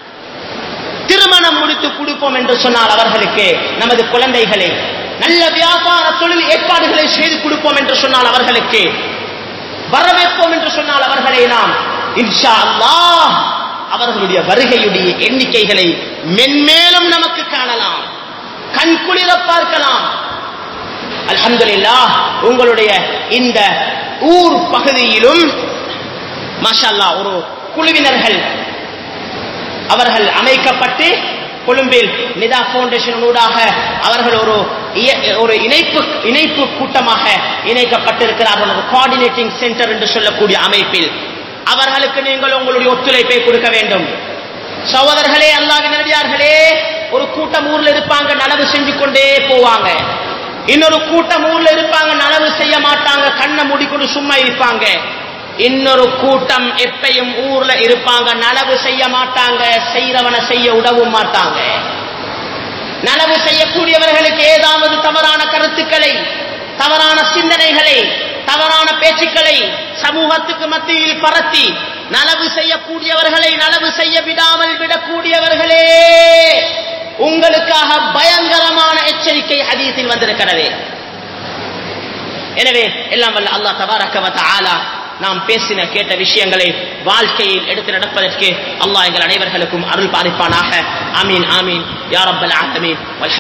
திருமணம் முடித்து கொடுப்போம் என்று சொன்னால் அவர்களுக்கு நமது குழந்தைகளை நல்ல வியாபார தொழில் ஏற்பாடுகளை செய்து கொடுப்போம் என்று சொன்னால் அவர்களுக்கு வரவேற்போம் என்று சொன்னால் அவர்களை நாம் இன்ஷா அல்லாஹ் அவர்களுடைய வருகையுடைய எண்ணிக்கைகளை மென்மேலும் நமக்கு காணலாம் கண்குளிர பார்க்கலாம் அல்ஹம்துலில்லாஹ் உங்களுடைய இந்த ஊர் பகுதியிலும் மாஷல்லா ஒரு குழுவினர்கள் அவர்கள் அமைக்கப்பட்டு கொழும்பில் நிதா பவுண்டேஷன் ஊடாக அவர்கள் ஒரு ஒரு இணைப்பு இணைப்பு கூட்டமாக இணைக்கப்பட்டிருக்கிறார்கள் ஒரு கோஆர்டினேட்டிங் சென்டர் என்று சொல்லக்கூடிய அமைப்பில் அவர்களுக்கு நீங்கள் உங்களுடைய ஒத்துழைப்பை கொடுக்க வேண்டும் சகோதரர்களே அல்லாஹ் நடிகார்களே ஒரு கூட்டம் ஊர்ல இருப்பாங்க நனவு செஞ்சு கொண்டே போவாங்க இன்னொரு கூட்டம் ஊர்ல இருப்பாங்க நனவு செய்ய மாட்டாங்க கண்ணை மூடிக்கொண்டு சும்மா இருப்பாங்க இன்னொரு கூட்டம் எப்பையும் ஊர்ல இருப்பாங்க நனவு செய்ய மாட்டாங்க செய்யறவனை செய்ய உதவும் மாட்டாங்க நனவு செய்யக்கூடியவர்களுக்கு ஏதாவது தவறான கருத்துக்களை தவறான சிந்தனைகளை தவறான பேச்சுக்களை சமூகத்துக்கு மத்தியில் பரத்தி நலவு செய்யக்கூடியவர்களை நலவு செய்ய விடாமல் விடக்கூடியவர்களே உங்களுக்காக பயங்கரமான எச்சரிக்கை ஹதீஸில் வந்திருக்கிறது எனவே எல்லாம் வல்ல அல்லாஹ் தபாரக்கவத்த ஆலா நாம் பேசின கேட்ட விஷயங்களை வாழ்க்கையில் எடுத்து நடப்பதற்கு அல்லாஹ் எங்கள் அனைவர்களுக்கும் அருள் பாலிப்பானாக ஆமீன் ஆமீன் யாரப்பல் ஆலமீன்